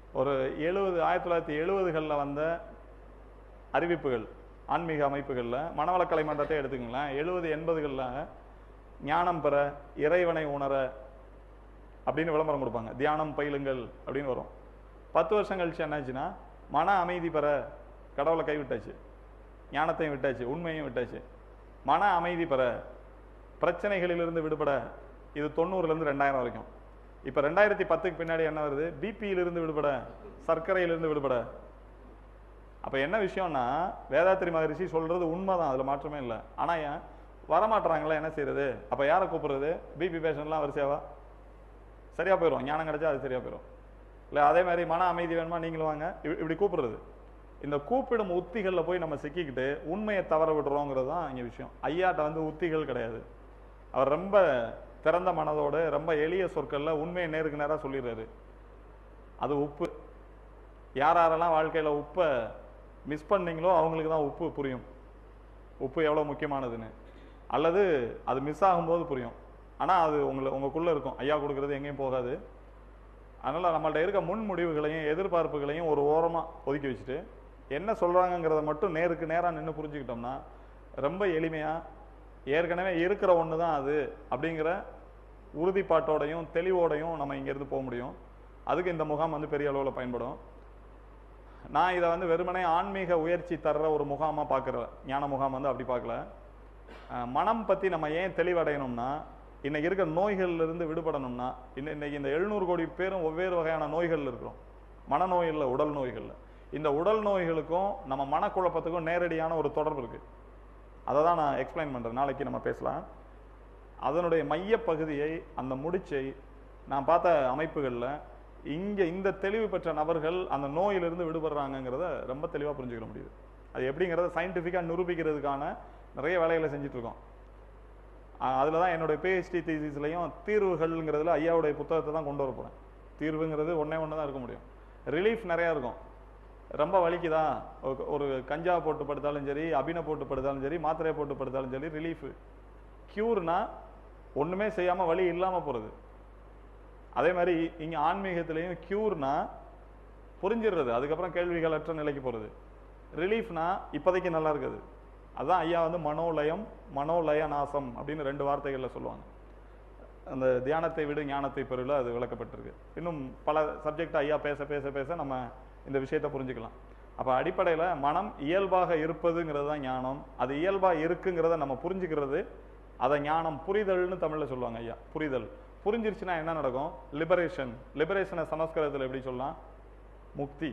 ஒரு எழுபது ஆயிரத்தி தொள்ளாயிரத்தி எழுபதுகளில் வந்த அறிவிப்புகள் ஆன்மீக அமைப்புகளில் மனவளக்கலை மன்றத்தை எடுத்துக்கங்களேன் எழுபது எண்பதுகளில் ஞானம் பெற இறைவனை உணர அப்படின்னு விளம்பரம் கொடுப்பாங்க தியானம் பயிலுங்கள் அப்படின்னு வரும் பத்து வருஷம் கழிச்சு என்னாச்சுன்னா மன அமைதி பெற கடவுளை கைவிட்டாச்சு ஞானத்தையும் விட்டாச்சு உண்மையும் விட்டாச்சு மன அமைதி பெற பிரச்சனைகளிலிருந்து விடுபட இது தொண்ணூறுலேருந்து ரெண்டாயிரம் வரைக்கும் இப்போ ரெண்டாயிரத்தி பத்துக்கு பின்னாடி என்ன வருது பிபியிலிருந்து விடுபட சர்க்கரையிலிருந்து விடுபட அப்போ என்ன விஷயம்னா வேதாத்திரி மகரிஷி சொல்றது உண்மைதான் அதில் மாற்றமே இல்லை ஆனால் ஏன் வரமாட்டுறாங்களா என்ன செய்யறது அப்போ யாரை கூப்பிடுறது பிபி பேஷண்ட்லாம் வரிசையாவா சரியா போயிடும் ஞானம் கிடைச்சா அது சரியா போயிடும் இல்லை அதே மாதிரி மன அமைதி வேணுமா நீங்களும் வாங்க இப்படி- இப்படி கூப்பிடுறது இந்த கூப்பிடும் உத்திகளில் போய் நம்ம சிக்கிக்கிட்டு உண்மையை தவற விடுறோங்கிறது தான் இங்கே விஷயம் ஐயாட்ட வந்து உத்திகள் கிடையாது அவர் ரொம்ப திறந்த மனதோடு ரொம்ப எளிய சொற்கள்ல உண்மையை நேருக்கு நேராக சொல்லிடுறாரு அது உப்பு யார் யாரெல்லாம் வாழ்க்கையில் உப்பை மிஸ் பண்ணீங்களோ அவங்களுக்கு தான் உப்பு புரியும் உப்பு எவ்வளோ முக்கியமானதுன்னு அல்லது அது மிஸ் ஆகும்போது புரியும் ஆனால் அது உங்களை உங்களுக்குள்ளே இருக்கும் ஐயா கொடுக்கறது எங்கேயும் போகாது அதனால் நம்மள்ட்ட இருக்க முன் முடிவுகளையும் எதிர்பார்ப்புகளையும் ஒரு ஓரமாக ஒதுக்கி வச்சுட்டு என்ன சொல்கிறாங்கங்கிறத மட்டும் நேருக்கு நேராக நின்று புரிஞ்சுக்கிட்டோம்னா ரொம்ப எளிமையாக ஏற்கனவே இருக்கிற ஒன்று தான் அது அப்படிங்கிற உறுதிப்பாட்டோடையும் தெளிவோடையும் நம்ம இங்கேருந்து போக முடியும் அதுக்கு இந்த முகாம் வந்து பெரிய அளவில் பயன்படும் நான் இதை வந்து வெறுமனே ஆன்மீக உயர்ச்சி தர்ற ஒரு முகாமாக பார்க்குறேன் ஞான முகாம் வந்து அப்படி பார்க்கல அஹ் மனம் பற்றி நம்ம ஏன் தெளிவடையணும்னா இன்னைக்கு இருக்க நோய்கள்ல இருந்து விடுபடணும்னா இன்ன- இன்னைக்கு இந்த எழுநூறு கோடி பேரும் ஒவ்வேறு வகையான நோய்கள் இருக்கிறோம் மனநோயில் உடல் நோய்களில் இந்த உடல் நோய்களுக்கும் நம்ம மனக்குழப்பத்துக்கும் நேரடியான ஒரு தொடர்பு இருக்கு அதை தான் நான் எக்ஸ்பிளைன் பண்ணுறேன் நாளைக்கு நம்ம பேசலாம் அதனுடைய மைய பகுதியை அந்த முடிச்சை நான் பார்த்த அமைப்புகளில் இங்கே இந்த தெளிவு பெற்ற நபர்கள் அந்த நோயிலிருந்து விடுபடுறாங்கங்கிறத ரொம்ப தெளிவாக புரிஞ்சுக்கிற முடியுது அது எப்படிங்கிறத சயின்டிஃபிக்காக நிரூபிக்கிறதுக்கான நிறைய வேலைகளை செஞ்சுட்டு இருக்கோம் அதில் தான் என்னுடைய பிஹெச்டி தீசிஸ்லையும் தீர்வுகள்ங்கிறதுல ஐயாவுடைய புத்தகத்தை தான் கொண்டு வர போகிறேன் தீர்வுங்கிறது ஒன்றே ஒன்று தான் இருக்க முடியும் ரிலீஃப் நிறையா இருக்கும் ரொம்ப வலிக்குதா ஒரு- ஒரு கஞ்சா போட்டு படுத்தாலும் சரி அபினை போட்டு படுத்தாலும் சரி மாத்திரையை போட்டு படுத்தாலும் சரி ரிலீஃபு க்யூர்னா ஒன்றுமே செய்யாமல் வலி இல்லாமல் போகிறது அதே மாதிரி இங்கே ஆன்மீகத்திலையும் க்யூர்னா புரிஞ்சிடுறது அதுக்கப்புறம் கேள்விகளற்ற நிலைக்கு போகிறது ரிலீஃப்னா இப்போதைக்கு நல்லா இருக்குது அதான் ஐயா வந்து மனோலயம் மனோலய நாசம் அப்படின்னு ரெண்டு வார்த்தைகளில் சொல்லுவாங்க அந்த தியானத்தை விடு ஞானத்தை பெறல அது விளக்கப்பட்டிருக்கு இன்னும் பல சப்ஜெக்ட் ஐயா பேச பேச பேச நம்ம இந்த விஷயத்தை புரிஞ்சுக்கலாம் அப்போ அடிப்படையில் மனம் இயல்பாக இருப்பதுங்கிறது தான் ஞானம் அது இயல்பாக இருக்குங்கிறத நம்ம புரிஞ்சுக்கிறது அதை ஞானம் புரிதல்னு தமிழில் சொல்லுவாங்க ஐயா புரிதல் புரிஞ்சிருச்சுன்னா என்ன நடக்கும் லிபரேஷன் லிபரேஷனை சமஸ்கிருதத்தில் எப்படி சொல்லலாம் முக்தி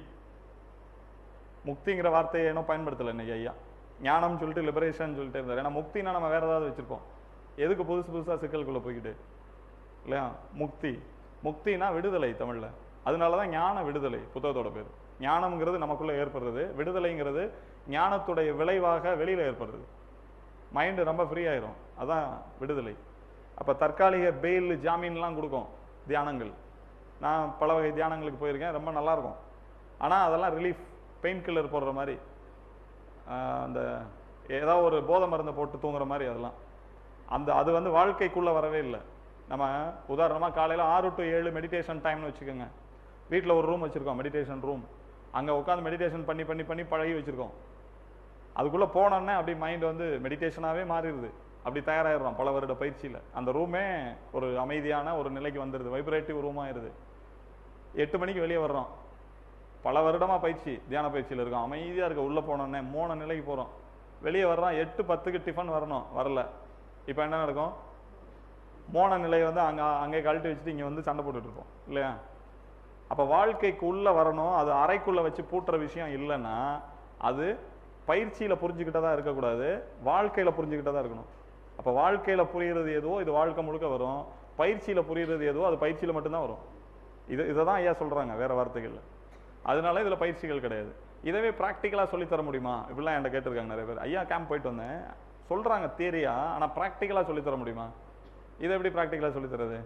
முக்திங்கிற வார்த்தையை இன்னும் பயன்படுத்தலை இன்னைக்கு ஐயா ஞானம் சொல்லிட்டு லிபரேஷன் சொல்லிட்டு இருந்தார் ஏன்னா முக்தினா நம்ம வேற ஏதாவது வச்சிருப்போம் எதுக்கு புதுசு புதுசாக சிக்கலுக்குள்ள போய்கிட்டு இல்லையா முக்தி முக்தினா விடுதலை தமிழ்ல அதனால தான் ஞான விடுதலை புத்தகத்தோட பேர் ஞானம்ங்கிறது நமக்குள்ள ஏற்படுறது விடுதலைங்கிறது ஞானத்துடைய விளைவாக வெளியில ஏற்படுறது மைண்டு ரொம்ப ஃப்ரீ ஆயிரும் அதான் விடுதலை அப்போ தற்காலிக பெயில் ஜாமீன்லாம் கொடுக்கும் தியானங்கள் நான் பல வகை தியானங்களுக்கு போயிருக்கேன் ரொம்ப நல்லா இருக்கும் ஆனால் அதெல்லாம் ரிலீஃப் பெயின் கில்லர் போடுற மாதிரி ஆஹ் அந்த ஏதாவது ஒரு போதை மருந்தை போட்டு தூங்குற மாதிரி அதெல்லாம் அந்த அது வந்து வாழ்க்கைக்குள்ள வரவே இல்லை நம்ம உதாரணமா காலையில ஆறு டு ஏழு மெடிடேஷன் டைம்னு வச்சுக்கோங்க வீட்டில் ஒரு ரூம் வச்சிருக்கோம் மெடிடேஷன் ரூம் அங்க உட்காந்து மெடிடேஷன் பண்ணி பண்ணி பண்ணி பழகி வச்சிருக்கோம் அதுக்குள்ள போனோன்னே அப்படி மைண்ட் வந்து மெடிடேஷனாவே மாறிடுது அப்படி தயாராகிடுறோம் பல வருட பயிற்சியில அந்த ரூமே ஒரு அமைதியான ஒரு நிலைக்கு வந்துடுது வைப்ரேட்டிவ் ரூம் ஆயிருது எட்டு மணிக்கு வெளியே வர்றோம் பல வருடமா பயிற்சி தியான பயிற்சியில் இருக்கோம் அமைதியா இருக்க உள்ள போனோன்னே மூணு நிலைக்கு போறோம் வெளியே வர்றோம் எட்டு பத்துக்கு டிஃபன் வரணும் வரல இப்போ என்ன நடக்கும் மோன நிலையை வந்து அங்க அங்கே கழட்டி வச்சுட்டு இங்க வந்து சண்டை போட்டுட்டு இருப்போம் இல்லையா அப்ப வாழ்க்கைக்கு உள்ள வரணும் அது அறைக்குள்ள வச்சு பூட்டுற விஷயம் இல்லைன்னா அது பயிற்சியில புரிஞ்சுக்கிட்டதா இருக்கக்கூடாது வாழ்க்கையில புரிஞ்சுக்கிட்டதா இருக்கணும் அப்ப வாழ்க்கையில புரியுறது எதுவோ இது வாழ்க்கை முழுக்க வரும் பயிற்சியில புரியுறது எதுவோ அது பயிற்சியில மட்டும்தான் வரும் இது இதை தான் ஐயா சொல்றாங்க வேற வார்த்தைகள்ல அதனால இதுல பயிற்சிகள் கிடையாது இதவே ப்ராக்டிக்கலா சொல்லி தர முடியுமா இப்படிலாம் என்கிட்ட கேட்டிருக்காங்க நிறைய பேர் ஐயா கேம்ப் போயிட்டு வந்தேன் சொல்றாங்க தியரியா ஆனா ப்ராக்டிக்கலா சொல்லி தர முடியுமா இதை எப்படி ப்ராக்டிக்கலா சொல்லி தரது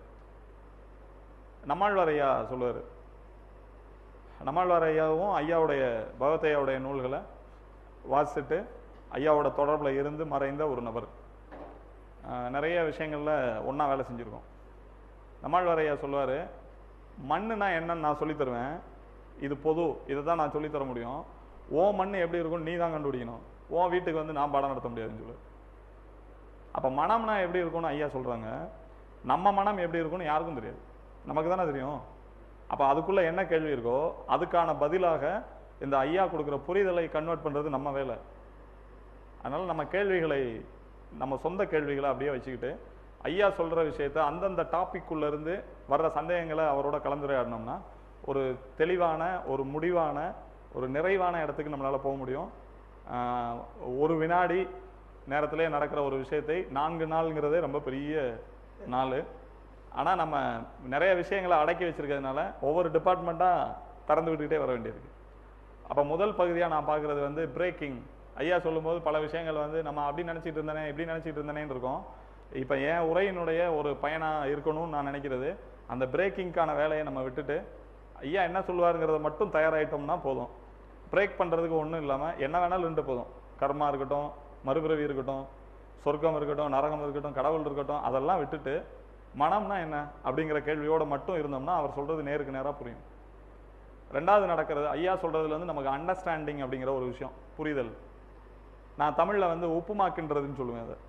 நம்மாழ்வார் ஐயா சொல்லுவாரு நம்மாழ்வார் ஐயாவும் ஐயாவுடைய பகவத்தையாவுடைய நூல்களை வாசிச்சுட்டு ஐயாவோட தொடர்புல இருந்து மறைந்த ஒரு நபர் ஆஹ் நிறைய விஷயங்கள்ல ஒண்ணா வேலை செஞ்சிருக்கோம் நம்மாழ்வார் ஐயா சொல்லுவாரு மண்ணுனா என்னன்னு நான் சொல்லித் தருவேன் இது பொது இதை தான் நான் சொல்லித் தர முடியும் ஓ மண் எப்படி இருக்கும் நீ தான் கண்டுபிடிக்கணும் ஓ வீட்டுக்கு வந்து நான் பாடம் நடத்த முடியாதுன்னு சொல்லு அப்ப மனம்னா எப்படி இருக்கும்னு ஐயா சொல்றாங்க நம்ம மனம் எப்படி இருக்கும்னு யாருக்கும் தெரியாது நமக்கு தானே தெரியும் அப்ப அதுக்குள்ள என்ன கேள்வி இருக்கோ அதுக்கான பதிலாக இந்த ஐயா கொடுக்குற புரிதலை கன்வெர்ட் பண்றது நம்ம வேலை அதனால நம்ம கேள்விகளை நம்ம சொந்த கேள்விகளை அப்படியே வச்சுக்கிட்டு ஐயா சொல்ற விஷயத்த அந்தந்த டாபிக்குள்ள இருந்து வர்ற சந்தேகங்களை அவரோட கலந்துரையாடினோம்னா ஒரு தெளிவான ஒரு முடிவான ஒரு நிறைவான இடத்துக்கு நம்மளால போக முடியும் ஆஹ் ஒரு வினாடி நேரத்திலே நடக்கிற ஒரு விஷயத்தை நான்கு நாள்ங்கிறதே ரொம்ப பெரிய நாள் ஆனா நம்ம நிறைய விஷயங்களை அடக்கி வச்சிருக்கிறதுனால ஒவ்வொரு டிபார்ட்மெண்ட்டா திறந்து விட்டுக்கிட்டே வர வேண்டியிருக்கு அப்ப முதல் பகுதியா நான் பார்க்கிறது வந்து பிரேக்கிங் ஐயா சொல்லும்போது பல விஷயங்கள் வந்து நம்ம அப்படி நினைச்சிட்டு இருந்தனே இப்படி நினைச்சிட்டு இருந்தனேன்னு இருக்கோம் இப்ப என் உரையினுடைய ஒரு பயனா இருக்கணும்னு நான் நினைக்கிறது அந்த பிரேக்கிங்க்கான வேலையை நம்ம விட்டுட்டு ஐயா என்ன சொல்லுவாருங்கிறத மட்டும் தயாராயிட்டோம்னா போதும் பிரேக் பண்றதுக்கு ஒண்ணும் இல்லாம என்ன வேணாலும் இருந்து போதும் கர்மா இருக்கட்டும் மறுபிறவி இருக்கட்டும் சொர்க்கம் இருக்கட்டும் நரகம் இருக்கட்டும் கடவுள் இருக்கட்டும் அதெல்லாம் விட்டுட்டு மனம்னா என்ன அப்படிங்கிற கேள்வியோட மட்டும் இருந்தோம்னா அவர் சொல்றது நேருக்கு நேரா புரியும் ரெண்டாவது நடக்கிறது ஐயா சொல்றதுல வந்து நமக்கு அண்டர்ஸ்டாண்டிங் அப்படிங்கிற ஒரு விஷயம் புரிதல் நான் தமிழ்ல வந்து உப்புமாக்கின்றதுன்னு சொல்லுவேன் அதை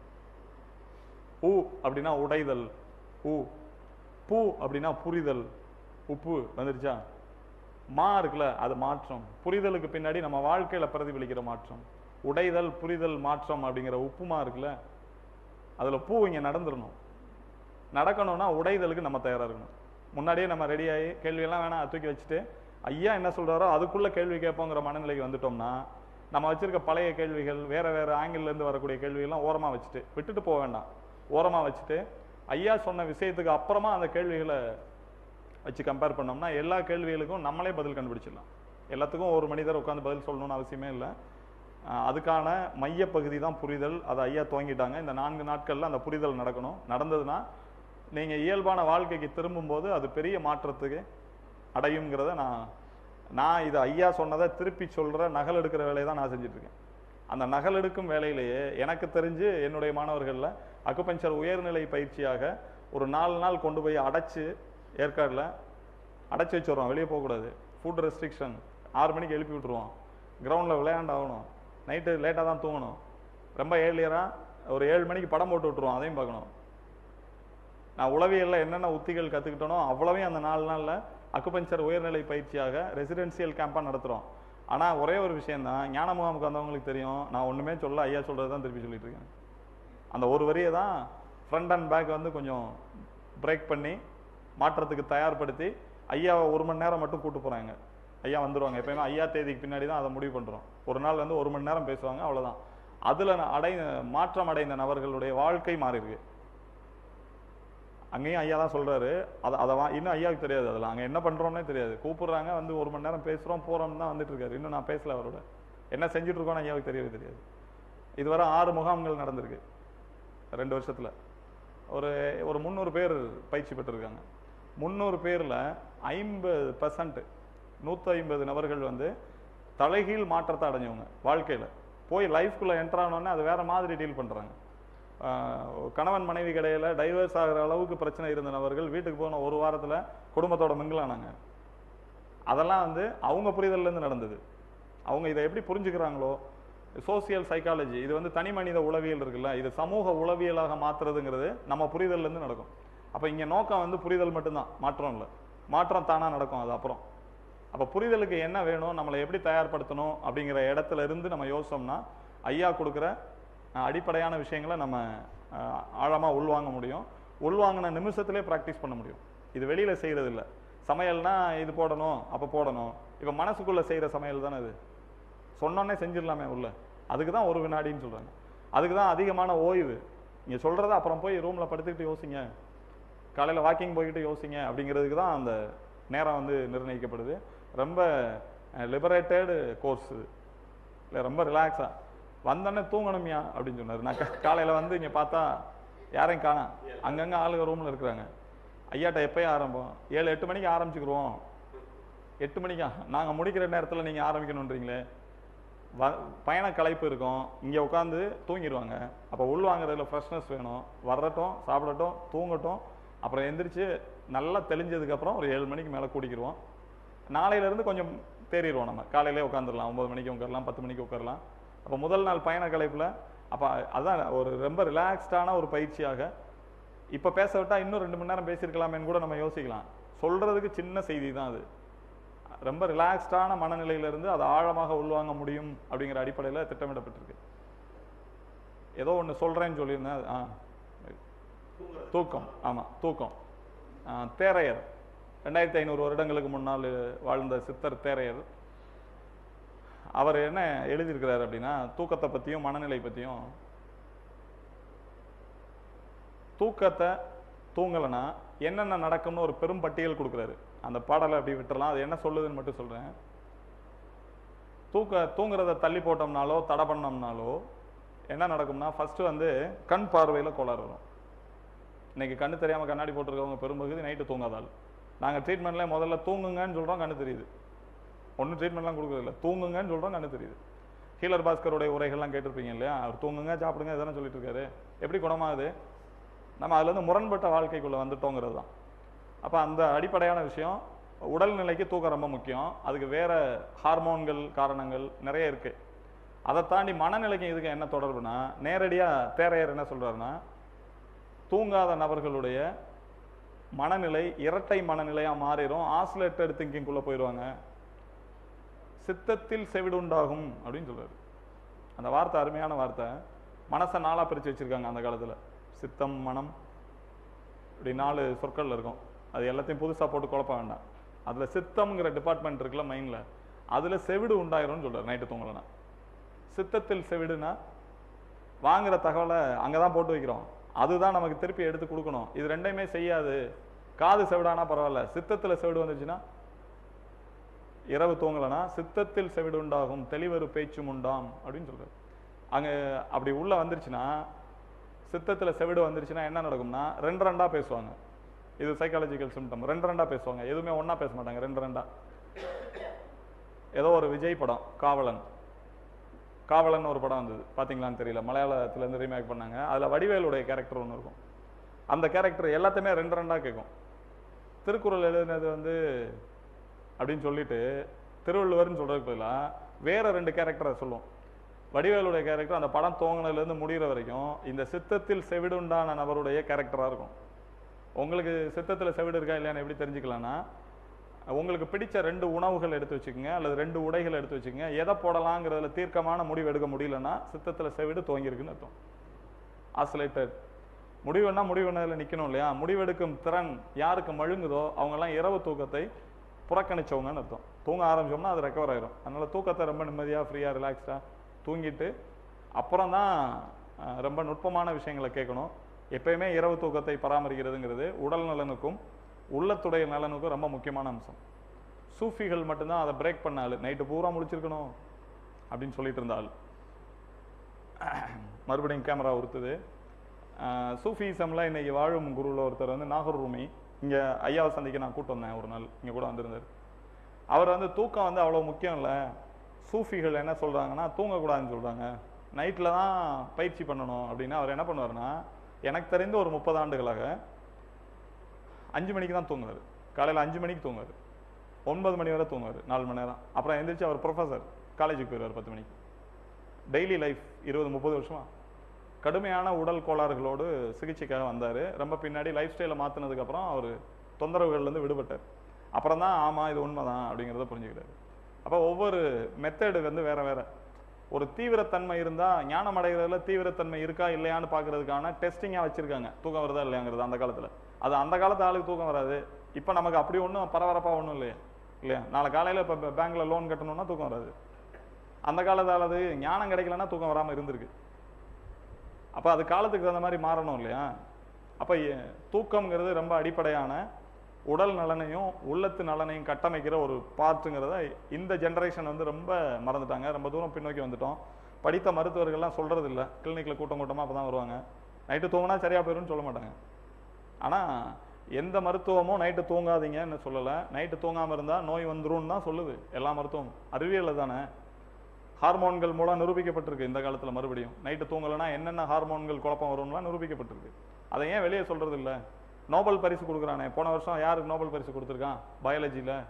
ஊ அப்படின்னா உடைதல் ஊ பூ அப்படின்னா புரிதல் உப்பு வந்துருச்சா மா இருக்குல்ல அது மாற்றம் புரிதலுக்கு பின்னாடி நம்ம வாழ்க்கையில பிரதிபலிக்கிற மாற்றம் உடைதல் புரிதல் மாற்றம் அப்படிங்கிற உப்புமா இருக்குல்ல அதுல பூ இங்க நடந்துடணும் நடக்கணும்னா உடைதலுக்கு நம்ம தயாரா இருக்கணும் முன்னாடியே நம்ம ரெடி ஆகி கேள்வியெல்லாம் வேணாம் தூக்கி வச்சுட்டு ஐயா என்ன சொல்றாரோ அதுக்குள்ள கேள்வி கேட்போங்கிற மனநிலைக்கு வந்துட்டோம்னா நம்ம வச்சிருக்க பழைய கேள்விகள் வேற வேற ஆங்கிள் இருந்து வரக்கூடிய கேள்விகள்லாம் ஓரமா வச்சுட்டு விட்டுட்டு போக வேண்டாம் ஓரமா வச்சுட்டு ஐயா சொன்ன விஷயத்துக்கு அப்புறமா அந்த கேள்விகளை வச்சு கம்பேர் பண்ணோம்னா எல்லா கேள்விகளுக்கும் நம்மளே பதில் கண்டுபிடிச்சிடலாம் எல்லாத்துக்கும் ஒரு மனிதர் உட்காந்து பதில் சொல்லணும்னு அவசியமே இல்லை அஹ் அதுக்கான மையப்பகுதி தான் புரிதல் அதை ஐயா துவங்கிட்டாங்க இந்த நான்கு நாட்கள்ல அந்த புரிதல் நடக்கணும் நடந்ததுன்னா நீங்க இயல்பான வாழ்க்கைக்கு திரும்பும்போது அது பெரிய மாற்றத்துக்கு அடையுங்கிறத நான் நான் இது ஐயா சொன்னதை திருப்பி சொல்ற நகல் எடுக்கிற வேலையை தான் நான் செஞ்சுட்டு இருக்கேன் அந்த நகல் எடுக்கும் வேலையிலேயே எனக்கு தெரிஞ்சு என்னுடைய மாணவர்கள்ல அக்குபஞ்சர் உயர்நிலை பயிற்சியாக ஒரு நாலு நாள் கொண்டு போய் அடைச்சு ஏற்காடுல அடைச்சி வச்சிடுறோம் வெளியே போகக்கூடாது ஃபுட் ரெஸ்ட்ரிக்ஷன் ஆறு மணிக்கு எழுப்பி விட்டுருவோம் கிரவுண்டில் விளையாண்டு ஆகணும் நைட்டு லேட்டாக தான் தூங்கணும் ரொம்ப ஏர்லியராக ஒரு ஏழு மணிக்கு படம் போட்டு விட்டுருவோம் அதையும் பார்க்கணும் நான் உளவியல்ல என்னென்ன உத்திகள் கற்றுக்கிட்டனோ அவ்வளவையும் அந்த நாலு நாளில் அக்குபஞ்சர் உயர்நிலை பயிற்சியாக ரெசிடென்சியல் கேம்பாக நடத்துகிறோம் ஆனால் ஒரே ஒரு விஷயம் தான் ஞான முகாமுக்கு வந்தவங்களுக்கு தெரியும் நான் ஒன்றுமே சொல்ல ஐயா சொல்கிறது தான் திருப்பி சொல்லிட்டு இருக்கேன் அந்த ஒரு வரியை தான் ஃப்ரண்ட் அண்ட் பேக் வந்து கொஞ்சம் பிரேக் பண்ணி மாற்றத்துக்கு தயார்படுத்தி ஐயாவை ஒரு மணி நேரம் மட்டும் கூட்டு போகிறாங்க ஐயா வந்துருவாங்க எப்பயுமே ஐயா தேதிக்கு பின்னாடி தான் அதை முடிவு பண்ணுறோம் ஒரு நாள் வந்து ஒரு மணி நேரம் பேசுவாங்க அவ்வளவுதான் அதில் அடை மாற்றம் அடைந்த நபர்களுடைய வாழ்க்கை மாறி இருக்கு அங்கேயும் ஐயா தான் சொல்றாரு அதை அதை வா இன்னும் ஐயாவுக்கு தெரியாது அதெல்லாம் அங்கே என்ன பண்றோம்னே தெரியாது கூப்பிடுறாங்க வந்து ஒரு மணி நேரம் பேசுறோம் போறோம்னு தான் வந்துட்டு இருக்காரு இன்னும் நான் பேசல அவரோட என்ன செஞ்சுட்டு இருக்கோம்னு ஐயாவுக்கு தெரியவே தெரியாது இதுவரை ஆறு முகாம்கள் நடந்திருக்கு ரெண்டு வருஷத்துல ஒரு ஒரு முந்நூறு பேர் பயிற்சி பெற்றிருக்காங்க முந்நூறு பேர்ல ஐம்பது பர்சன்ட் நூற்றி ஐம்பது நபர்கள் வந்து தலைகீழ் மாற்றத்தை அடைஞ்சவங்க வாழ்க்கையில போய் லைஃப்குள்ள என்டர் ஆனோடனே அது வேற மாதிரி டீல் பண்றாங்க ஆஹ் கணவன் மனைவி கடையில டைவர்ஸ் ஆகிற அளவுக்கு பிரச்சனை இருந்த நபர்கள் வீட்டுக்கு போன ஒரு வாரத்துல குடும்பத்தோட மிங்கிலானாங்க அதெல்லாம் வந்து அவங்க புரிதல்ல இருந்து நடந்தது அவங்க இதை எப்படி புரிஞ்சுக்கிறாங்களோ சோசியல் சைக்காலஜி இது வந்து தனி மனித உளவியல் இருக்குல்ல இது சமூக உளவியலாக மாத்துறதுங்கிறது நம்ம புரிதல்ல இருந்து நடக்கும் அப்ப இங்க நோக்கம் வந்து புரிதல் மட்டும்தான் மாற்றம் இல்லை மாற்றம் தானா நடக்கும் அது அப்புறம் அப்ப புரிதலுக்கு என்ன வேணும் நம்மளை எப்படி தயார்படுத்தணும் அப்படிங்கிற இடத்துல இருந்து நம்ம யோசிச்சோம்னா ஐயா கொடுக்குற அஹ், அடிப்படையான விஷயங்களை நம்ம அஹ், ஆழமா உள்வாங்க முடியும் உள்வாங்கின நிமிஷத்திலே ப்ராக்டிஸ் பண்ண முடியும் இது வெளியில செய்யறது இல்ல சமையல்னா இது போடணும் அப்ப போடணும் இப்ப மனசுக்குள்ள செய்யற சமையல் தானே இது சொன்னோன்னே செஞ்சிடலாமே உள்ள அதுக்கு தான் ஒரு வினாடின்னு சொல்றாங்க அதுக்கு தான் அதிகமான ஓய்வு நீங்க சொல்றத அப்புறம் போய் ரூம்ல படுத்துக்கிட்டு யோசிங்க காலையில வாக்கிங் போய்கிட்டு யோசிங்க அப்படிங்கிறதுக்கு தான் அந்த நேரம் வந்து நிர்ணயிக்கப்படுது ரொம்ப லிபரேட்டடு கோர்ஸ் இது இல்லை ரொம்ப ரிலாக்ஸா வந்தோடனே தூங்கணும்யா அப்படின்னு சொன்னாரு நான் கா- காலையில வந்து இங்க பார்த்தா யாரையும் காணோம் அங்கங்க ஆளுங்க ரூம்ல இருக்கிறாங்க ஐயாட்ட எப்பயும் ஆரம்பம் ஏழு எட்டு மணிக்கு ஆரம்பிச்சுக்கிருவோம் எட்டு மணிக்கா நாங்க முடிக்கிற நேரத்துல நீங்க ஆரம்பிக்கணுன்றீங்களே வ பயண களைப்பு இருக்கும் இங்க உட்காந்து தூங்கிடுவாங்க அப்ப உள்வாங்குறதுல ஃப்ரெஷ்னஸ் வேணும் வரட்டும் சாப்பிடட்டும் தூங்கட்டும் அப்புறம் எந்திரிச்சு நல்லா தெளிஞ்சதுக்கு அப்புறம் ஒரு ஏழு மணிக்கு மேல கூட்டிக்கிருவோம் நாளையில இருந்து கொஞ்சம் தேறிடுவோம் நம்ம காலையிலே உட்காந்துடலாம் ஒன்பது மணிக்கு உட்காரலாம் பத்து மணிக்கு உட்காரலாம் அப்போ முதல் நாள் பயண கலைப்புல அப்போ அதான் ஒரு ரொம்ப ரிலாக்ஸ்டான ஒரு பயிற்சியாக இப்போ பேச விட்டா இன்னும் ரெண்டு மணி நேரம் பேசியிருக்கலாமேன்னு கூட நம்ம யோசிக்கலாம் சொல்றதுக்கு சின்ன செய்தி தான் அது ரொம்ப ரிலாக்ஸ்டான மனநிலையிலிருந்து அதை ஆழமாக உள்வாங்க முடியும் அப்படிங்கிற அடிப்படையில் திட்டமிடப்பட்டிருக்கு ஏதோ ஒன்று சொல்றேன்னு சொல்லியிருந்தேன் அது- ஆ தூக்கம் ஆமா தூக்கம் ஆ, தேரையர் ரெண்டாயிரத்தி ஐநூறு வருடங்களுக்கு முன்னால் வாழ்ந்த சித்தர் தேரையர் அவர் என்ன எழுதியிருக்கிறார் அப்படின்னா தூக்கத்தை பத்தியும் மனநிலை பத்தியும் தூக்கத்தை தூங்கலைன்னா என்னென்ன நடக்கும்னு ஒரு பெரும் பட்டியல் கொடுக்குறாரு அந்த பாடலை அப்படி விட்டுறலாம் அது என்ன சொல்லுதுன்னு மட்டும் சொல்றேன் தூக்க தூங்குறத தள்ளி போட்டோம்னாலோ தடை பண்ணோம்னாலோ என்ன நடக்கும்னா ஃபர்ஸ்ட் வந்து கண் பார்வையில கோளாறு வரும் இன்னைக்கு கண்ணு தெரியாம கண்ணாடி போட்டிருக்கவங்க பெரும்பகுதி நைட்டு தூங்காதால் நாங்க ட்ரீட்மெண்ட்ல முதல்ல தூங்குங்கன்னு சொல்றோம் கண்ணு தெரியுது ஒன்றும் ட்ரீட்மெண்ட்லாம் கொடுக்குறது இல்லை தூங்குங்கன்னு சொல்றோம் கண்ணு தெரியுது ஹீலர் பாஸ்கருடைய உரைகள்லாம் கேட்டிருப்பீங்க இல்லையா அவர் தூங்குங்க சாப்பிடுங்க இதெல்லாம் சொல்லிட்டு இருக்காரு எப்படி குணமாகுது நம்ம அதுல இருந்து முரண்பட்ட வாழ்க்கைக்குள்ள வந்துட்டோங்கிறது தான் அப்ப அந்த அடிப்படையான விஷயம் உடல்நிலைக்கு தூக்கம் ரொம்ப முக்கியம் அதுக்கு வேற ஹார்மோன்கள் காரணங்கள் நிறைய இருக்கு அதை தாண்டி மனநிலைக்கும் இதுக்கு என்ன தொடர்புனா நேரடியா தேரையர் என்ன சொல்றாருன்னா தூங்காத நபர்களுடைய மனநிலை இரட்டை மனநிலையா மாறிடும் ஆசிலேட்டட் திங்கிங்குள்ள போயிடுவாங்க சித்தத்தில் செவிடுண்டாகும் அப்படின்னு சொல்றாரு அந்த வார்த்தை அருமையான வார்த்தை மனசை நாளா பிரிச்சு வச்சிருக்காங்க அந்த காலத்துல சித்தம் மனம் இப்படி நாலு சொற்கள் இருக்கும் அது எல்லாத்தையும் புதுசா போட்டு குழப்ப வேண்டாம் அதுல சித்தம்ங்கிற டிபார்ட்மெண்ட் இருக்குல்ல மைண்ட்ல அதுல செவிடு உண்டாயிரும்னு சொல்றாரு நைட்டு தூங்கலனா சித்தத்தில் செவிடுனா வாங்குற தகவலை அங்கதான் போட்டு வைக்கிறோம் அதுதான் நமக்கு திருப்பி எடுத்து கொடுக்கணும் இது ரெண்டையுமே செய்யாது காது செவிடானா பரவாயில்ல சித்தத்துல செவிடு வந்துச்சுன்னா இரவு தூங்கலனா சித்தத்தில் செவிடு உண்டாகும் தெளிவரு பேச்சும் உண்டாம் அப்படின்னு சொல்றாரு அங்க அப்படி உள்ள வந்துருச்சுன்னா சித்தத்துல செவிடு வந்துருச்சுன்னா என்ன நடக்கும்னா ரெண்டு ரெண்டா பேசுவாங்க இது சைக்காலஜிக்கல் சிம்டம் ரெண்டு ரெண்டா பேசுவாங்க எதுவுமே ஒண்ணா பேச மாட்டாங்க ரெண்டு ரெண்டா ஏதோ ஒரு விஜய் படம் காவலன் காவலன் ஒரு படம் வந்தது பாத்தீங்களான்னு தெரியல மலையாளத்துல இருந்து ரீமேக் பண்ணாங்க அதுல வடிவேலுடைய கேரக்டர் ஒன்று இருக்கும் அந்த கேரக்டர் எல்லாத்தையுமே ரெண்டு ரெண்டா கேட்கும் திருக்குறள் எழுதினது வந்து அப்படின்னு சொல்லிட்டு திருவள்ளுவர்னு சொல்றதுக்கு பதிலா வேற ரெண்டு கேரக்டரை சொல்லும் வடிவேலுடைய கேரக்டர் அந்த படம் துவங்கினதுல இருந்து முடிகிற வரைக்கும் இந்த சித்தத்தில் செவிடுண்டான நபருடைய கேரக்டரா இருக்கும் உங்களுக்கு சித்தத்துல செவிடு இருக்கா இல்லையான்னு எப்படி தெரிஞ்சுக்கலாம்னா உங்களுக்கு பிடிச்ச ரெண்டு உணவுகள் எடுத்து வச்சுக்கோங்க அல்லது ரெண்டு உடைகள் எடுத்து வச்சுக்கோங்க எதை போடலாங்கிறதுல தீர்க்கமான முடிவு எடுக்க முடியலன்னா சித்தத்துல செவிடு துவங்கியிருக்குன்னு அர்த்தம் ஆசிலேட்டட் முடிவுன்னா முடிவுனதுல நிக்கணும் இல்லையா முடிவெடுக்கும் திறன் யாருக்கு மழுங்குதோ அவங்கெல்லாம் இரவு தூக்கத்தை புறக்கணிச்சவங்கன்னு அர்த்தம் தூங்க ஆரம்பிச்சோம்னா அது ரெக்கவர் ஆயிரும் அதனால தூக்கத்தை ரொம்ப நிம்மதியா ஃப்ரீயா ரிலாக்ஸ்டா தூங்கிட்டு அப்புறம் தான் ரொம்ப நுட்பமான விஷயங்களை கேட்கணும் எப்பயுமே இரவு தூக்கத்தை பராமரிக்கிறதுங்கிறது உடல் நலனுக்கும் உள்ளத்துடைய நலனுக்கும் ரொம்ப முக்கியமான அம்சம் சூஃபிகள் மட்டும்தான் அதை பிரேக் பண்ண ஆளு நைட்டு பூரா முடிச்சிருக்கணும் அப்படின்னு சொல்லிட்டு இருந்தாள் மறுபடியும் கேமரா உறுத்துது ஆஹ் சூஃபிசம்ல இன்னைக்கு வாழும் குருவில் ஒருத்தர் வந்து நாகூர் ரூமி இங்க ஐயாவை சந்திக்க நான் கூட்டு வந்தேன் ஒரு நாள் இங்க கூட வந்திருந்தார் அவர் வந்து தூக்கம் வந்து அவ்வளவு முக்கியம் இல்லை சூஃபிகள் என்ன சொல்றாங்கன்னா தூங்கக்கூடாதுன்னு சொல்றாங்க நைட்ல தான் பயிற்சி பண்ணணும் அப்படின்னு அவர் என்ன பண்ணுவாருன்னா எனக்கு தெரிந்த ஒரு முப்பது ஆண்டுகளாக அஞ்சு மணிக்கு தான் தூங்குவார் காலையில அஞ்சு மணிக்கு தூங்குவார் ஒன்பது மணி வரை தூங்குவார் நாலு மணி நேரம் அப்புறம் எந்திரிச்சு அவர் ப்ரொஃபஸர் காலேஜுக்கு போயிடுவார் பத்து மணிக்கு டெய்லி லைஃப் இருபது முப்பது வருஷமா கடுமையான உடல் கோளாறுகளோடு சிகிச்சைக்காக வந்தார் ரொம்ப பின்னாடி லைஃப் ஸ்டைலை மாற்றினதுக்கு அப்புறம் அவர் தொந்தரவுகள்லேருந்து விடுபட்டார் அப்புறம் தான் ஆமாம் இது உண்மைதான் அப்படிங்கிறத புரிஞ்சுக்கிறாரு அப்போ ஒவ்வொரு மெத்தடு வந்து வேற வேற ஒரு தீவிரத்தன்மை இருந்தால் ஞானம் அடைகிறதுல தீவிரத்தன்மை இருக்கா இல்லையான்னு பார்க்கறதுக்கான டெஸ்டிங்காக வச்சிருக்காங்க தூக்கம் வருதா இல்லையாங்கிறது அந்த காலத்தில் அது அந்த காலத்து ஆளுக்கு தூக்கம் வராது இப்போ நமக்கு அப்படி ஒன்றும் பரபரப்பாக ஒன்றும் இல்லையா இல்லையா நாளை காலையில் இப்போ பேங்க்ல லோன் கட்டணும்னா தூக்கம் வராது அந்த காலத்து ஆளது ஞானம் கிடைக்கலன்னா தூக்கம் வராமல் இருந்திருக்கு அப்போ அது காலத்துக்கு தகுந்த மாதிரி மாறணும் இல்லையா அப்போ தூக்கம்ங்கிறது ரொம்ப அடிப்படையான உடல் நலனையும் உள்ளத்து நலனையும் கட்டமைக்கிற ஒரு பார்ட்டுங்கிறத இந்த ஜெனரேஷன் வந்து ரொம்ப மறந்துட்டாங்க ரொம்ப தூரம் பின்னோக்கி வந்துட்டோம் படித்த மருத்துவர்கள்லாம் சொல்றது இல்ல கிளினிக்ல கூட்டம் கூட்டமா அப்பதான் வருவாங்க நைட்டு தூங்கினா சரியா போயிரும்னு சொல்ல மாட்டாங்க ஆனா எந்த மருத்துவமும் நைட்டு தூங்காதீங்கன்னு சொல்லல நைட்டு தூங்காம இருந்தா நோய் வந்துரும்னு தான் சொல்லுது எல்லா மருத்துவம் அறிவியல்ல தானே ஹார்மோன்கள் மூலம் நிரூபிக்கப்பட்டிருக்கு இந்த காலத்துல மறுபடியும் நைட்டு தூங்கலைன்னா என்னென்ன ஹார்மோன்கள் குழப்பம் வரும்லாம் நிரூபிக்கப்பட்டிருக்கு அதை ஏன் வெளியே சொல்றது இல்ல நோபல் பரிசு கொடுக்குறானே போன வருஷம் யாருக்கு நோபல் பரிசு கொடுத்துருக்கான் பயாலஜில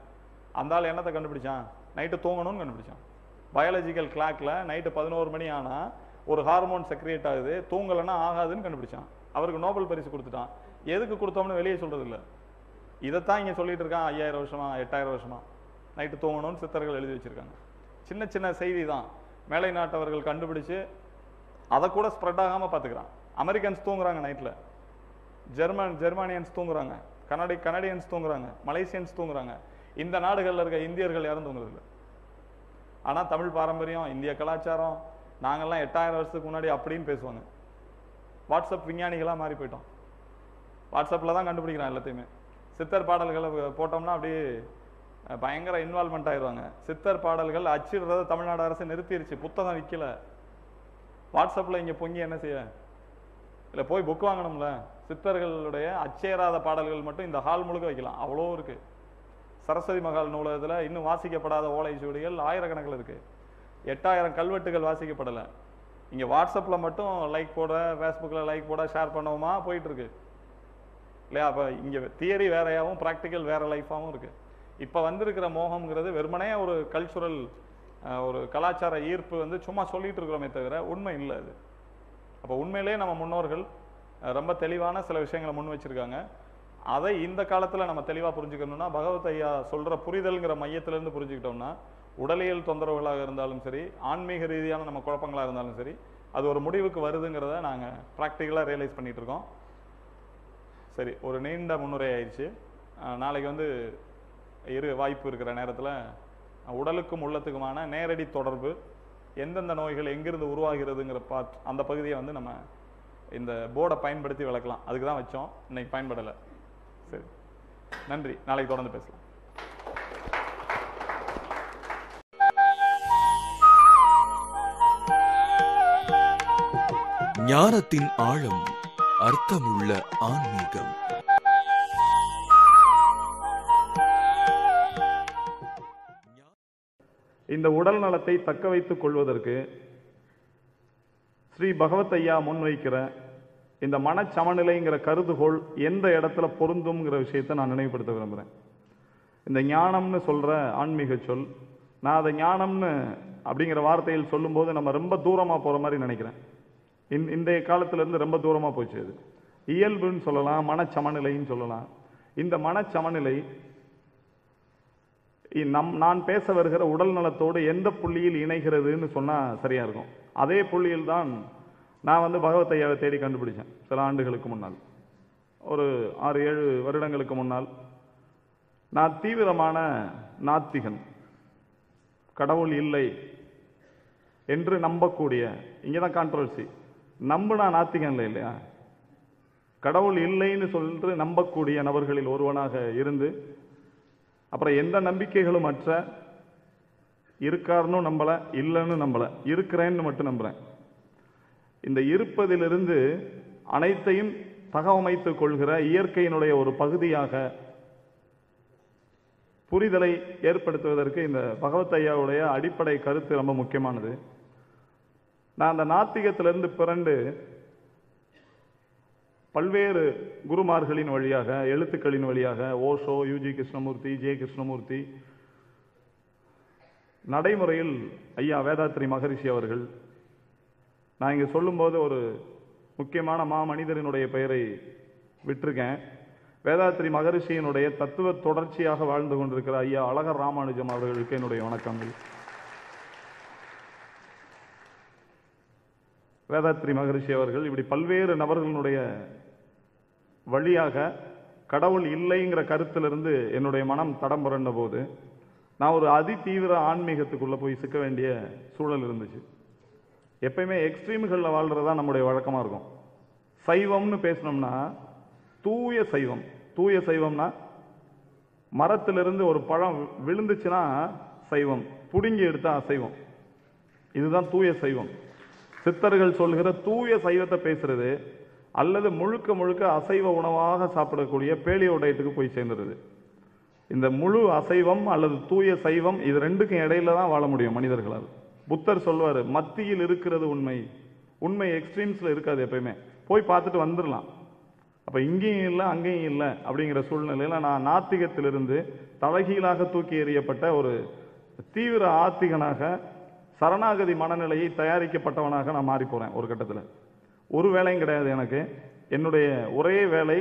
அந்த ஆள் என்னத்தை கண்டுபிடிச்சான் நைட்டு தூங்கணும்னு கண்டுபிடிச்சான் பயாலஜிக்கல் கிளாக்ல நைட்டு பதினோரு மணி ஆனா ஒரு ஹார்மோன் செக்ரியேட் ஆகுது தூங்கலைன்னா ஆகாதுன்னு கண்டுபிடிச்சான் அவருக்கு நோபல் பரிசு கொடுத்துட்டான் எதுக்கு கொடுத்தோம்னு வெளியே சொல்றது இல்ல இதைத்தான் இங்க சொல்லிட்டு இருக்கான் ஐயாயிரம் வருஷமா எட்டாயிரம் வருஷமா நைட்டு தூங்கணும்னு சித்தர்கள் எழுதி வச்சிருக்காங்க சின்ன சின்ன செய்தி தான் மேலை நாட்டவர்கள் கண்டுபிடிச்சு அதை கூட ஸ்ப்ரெட் ஆகாம பாத்துக்கிறான் அமெரிக்கன்ஸ் தூங்குறாங்க நைட்ல ஜெர்மன் ஜெர்மானியன்ஸ் தூங்குறாங்க கனடி கனடியன்ஸ் தூங்குறாங்க மலேசியன்ஸ் தூங்குறாங்க இந்த நாடுகள்ல இருக்க இந்தியர்கள் யாரும் தூங்குறது இல்ல ஆனா தமிழ் பாரம்பரியம் இந்திய கலாச்சாரம் நாங்கெல்லாம் எட்டாயிரம் வருஷத்துக்கு முன்னாடி அப்படின்னு பேசுவாங்க வாட்ஸ்அப் விஞ்ஞானிகளா மாறி போயிட்டோம் வாட்ஸ்அப்ல தான் கண்டுபிடிக்கிறான் எல்லாத்தையுமே சித்தர் பாடல்களை போட்டோம்னா அப்படியே அஹ், பயங்கர இன்வால்மெண்ட் ஆயிடுவாங்க சித்தர் பாடல்கள் அச்சிடுறத தமிழ்நாடு அரசு நிறுத்திருச்சு புத்தகம் விற்கல வாட்ஸ்அப்ல இங்க பொங்கி என்ன செய்ய இல்ல போய் புக் வாங்கணும்ல சித்தர்களுடைய அச்சேராத பாடல்கள் மட்டும் இந்த ஹால் முழுக்க வைக்கலாம் அவ்வளோ இருக்கு சரஸ்வதி மகால் நூலகத்துல இன்னும் வாசிக்கப்படாத ஓலை சுவடிகள் ஆயிரக்கணக்கில் இருக்கு எட்டாயிரம் கல்வெட்டுகள் வாசிக்கப்படலை இங்க வாட்ஸ்அப்ல மட்டும் லைக் போட ஃபேஸ்புக்கில் லைக் போட ஷேர் பண்ணவுமா போயிட்டு இருக்கு இல்லையா அப்ப இங்க தியரி வேறையாவும் ப்ராக்டிக்கல் வேற லைஃபாவும் இருக்கு இப்ப வந்திருக்கிற மோகம்ங்கிறது வெறுமனே ஒரு கல்ச்சுரல் ஒரு கலாச்சார ஈர்ப்பு வந்து சும்மா சொல்லிட்டு இருக்கிறோமே தவிர உண்மை இல்லை அது அப்ப உண்மையிலேயே நம்ம முன்னோர்கள் அஹ், ரொம்ப தெளிவான சில விஷயங்களை முன் வச்சிருக்காங்க அதை இந்த காலத்துல நம்ம தெளிவா புரிஞ்சுக்கணும்னா பகவத் ஐயா சொல்ற புரிதல்ங்கிற மையத்துல இருந்து புரிஞ்சுக்கிட்டோம்னா உடலியல் தொந்தரவுகளாக இருந்தாலும் சரி ஆன்மீக ரீதியான நம்ம குழப்பங்களா இருந்தாலும் சரி அது ஒரு முடிவுக்கு வருதுங்கிறத நாங்க ப்ராக்டிக்கலா ரியலைஸ் பண்ணிட்டு இருக்கோம் சரி ஒரு நீண்ட முன்னுரை ஆயிடுச்சு அஹ், நாளைக்கு வந்து இரு வாய்ப்பு இருக்கிற நேரத்துல அஹ், உடலுக்கும் உள்ளத்துக்குமான நேரடி தொடர்பு எந்தெந்த நோய்கள் எங்கிருந்து உருவாகிறதுங்கிற பார்ட் அந்த பகுதியை வந்து நம்ம இந்த போர்டை பயன்படுத்தி விளக்கலாம் அதுக்கு தான் வச்சோம் இன்னைக்கு பயன்படலை சரி நன்றி நாளைக்கு தொடர்ந்து பேசலாம் ஞானத்தின் ஆழம் அர்த்தமுள்ள ஆன்மீகம் இந்த உடல் நலத்தை தக்க வைத்துக் கொள்வதற்கு ஸ்ரீ பகவத் ஐயா முன்வைக்கிற இந்த மனச்சமநிலைங்கிற கருதுகோள் எந்த இடத்துல பொருந்தும்ங்கிற விஷயத்தை நான் நினைவுபடுத்த விரும்புகிறேன் இந்த ஞானம்னு சொல்ற ஆன்மீக சொல் நான் அதை ஞானம்னு அப்படிங்கிற வார்த்தையில் சொல்லும்போது நம்ம ரொம்ப தூரமா போற மாதிரி நினைக்கிறேன் இந்த இன்றைய காலத்துல இருந்து ரொம்ப தூரமா போச்சு அது இயல்புன்னு சொல்லலாம் மனச்சமநிலைன்னு சொல்லலாம் இந்த மனச்சமநிலை இ- நம் நான் பேச வருகிற உடல் நலத்தோடு எந்த புள்ளியில் இணைகிறதுன்னு சொன்னா சரியா இருக்கும் அதே புள்ளியில் தான் நான் வந்து பகவத் ஐயாவை தேடி கண்டுபிடிச்சேன் சில ஆண்டுகளுக்கு முன்னால் ஒரு ஆறு ஏழு வருடங்களுக்கு முன்னால் நான் தீவிரமான நாத்திகன் கடவுள் இல்லை என்று நம்பக்கூடிய இங்கதான் கான்ட்ரவர்சி நம்புனா நாத்திகன் இல்லை இல்லையா கடவுள் இல்லைன்னு சொல்லிட்டு நம்பக்கூடிய நபர்களில் ஒருவனாக இருந்து அப்புறம் எந்த நம்பிக்கைகளும் அற்ற இருக்காருன்னு நம்பல இல்லைன்னு நம்பல இருக்கிறேன்னு மட்டும் நம்புறேன் இந்த இருப்பதிலிருந்து அனைத்தையும் தகவமைத்துக் கொள்கிற இயற்கையினுடைய ஒரு பகுதியாக புரிதலை ஏற்படுத்துவதற்கு இந்த பகவத் ஐயாவுடைய அடிப்படை கருத்து ரொம்ப முக்கியமானது நான் அந்த நாத்திகத்திலிருந்து பிறண்டு பல்வேறு குருமார்களின் வழியாக எழுத்துக்களின் வழியாக ஓஷோ யூஜி கிருஷ்ணமூர்த்தி ஜே கிருஷ்ணமூர்த்தி நடைமுறையில் ஐயா வேதாத்ரி மகரிஷி அவர்கள் நான் இங்க சொல்லும்போது ஒரு முக்கியமான மா மனிதரினுடைய பெயரை விட்டிருக்கேன் வேதாத்ரி மகரிஷியினுடைய தத்துவ தொடர்ச்சியாக வாழ்ந்து கொண்டிருக்கிற ஐயா அழகர் ராமானுஜம் அவர்களுக்கு என்னுடைய வணக்கங்கள் வேதாத்ரி மகரிஷி அவர்கள் இப்படி பல்வேறு நபர்களுடைய வழியாக கடவுள் இல்லைங்கிற கருத்திலிருந்து என்னுடைய மனம் தடம் புரண்ட போது நான் ஒரு அதி தீவிர ஆன்மீகத்துக்குள்ள போய் சிக்க வேண்டிய சூழல் இருந்துச்சு எப்பயுமே எக்ஸ்ட்ரீம்களில் வாழ்றதா நம்முடைய வழக்கமா இருக்கும் சைவம்னு பேசினோம்னா தூய சைவம் தூய சைவம்னா மரத்திலிருந்து ஒரு பழம் விழுந்துச்சுன்னா சைவம் புடுங்கி எடுத்தா அசைவம் இதுதான் தூய சைவம் சித்தர்கள் சொல்கிற தூய சைவத்தை பேசுறது அல்லது முழுக்க முழுக்க அசைவ உணவாக சாப்பிடக்கூடிய பேலியோ டயட்டுக்கு போய் சேர்ந்துருது இந்த முழு அசைவம் அல்லது தூய சைவம் இது ரெண்டுக்கும் இடையில தான் வாழ முடியும் மனிதர்களால் புத்தர் சொல்வாரு மத்தியில் இருக்கிறது உண்மை உண்மை எக்ஸ்ட்ரீம்ஸ்ல இருக்காது எப்பயுமே போய் பார்த்துட்டு வந்துடலாம் அப்ப இங்கேயும் இல்லை அங்கேயும் இல்லை அப்படிங்கிற சூழ்நிலையில நான் நாத்திகத்திலிருந்து தலைகீழாக தூக்கி எறியப்பட்ட ஒரு தீவிர ஆத்திகனாக சரணாகதி மனநிலையை தயாரிக்கப்பட்டவனாக நான் மாறி போறேன் ஒரு கட்டத்தில் ஒரு வேலையும் கிடையாது எனக்கு என்னுடைய ஒரே வேலை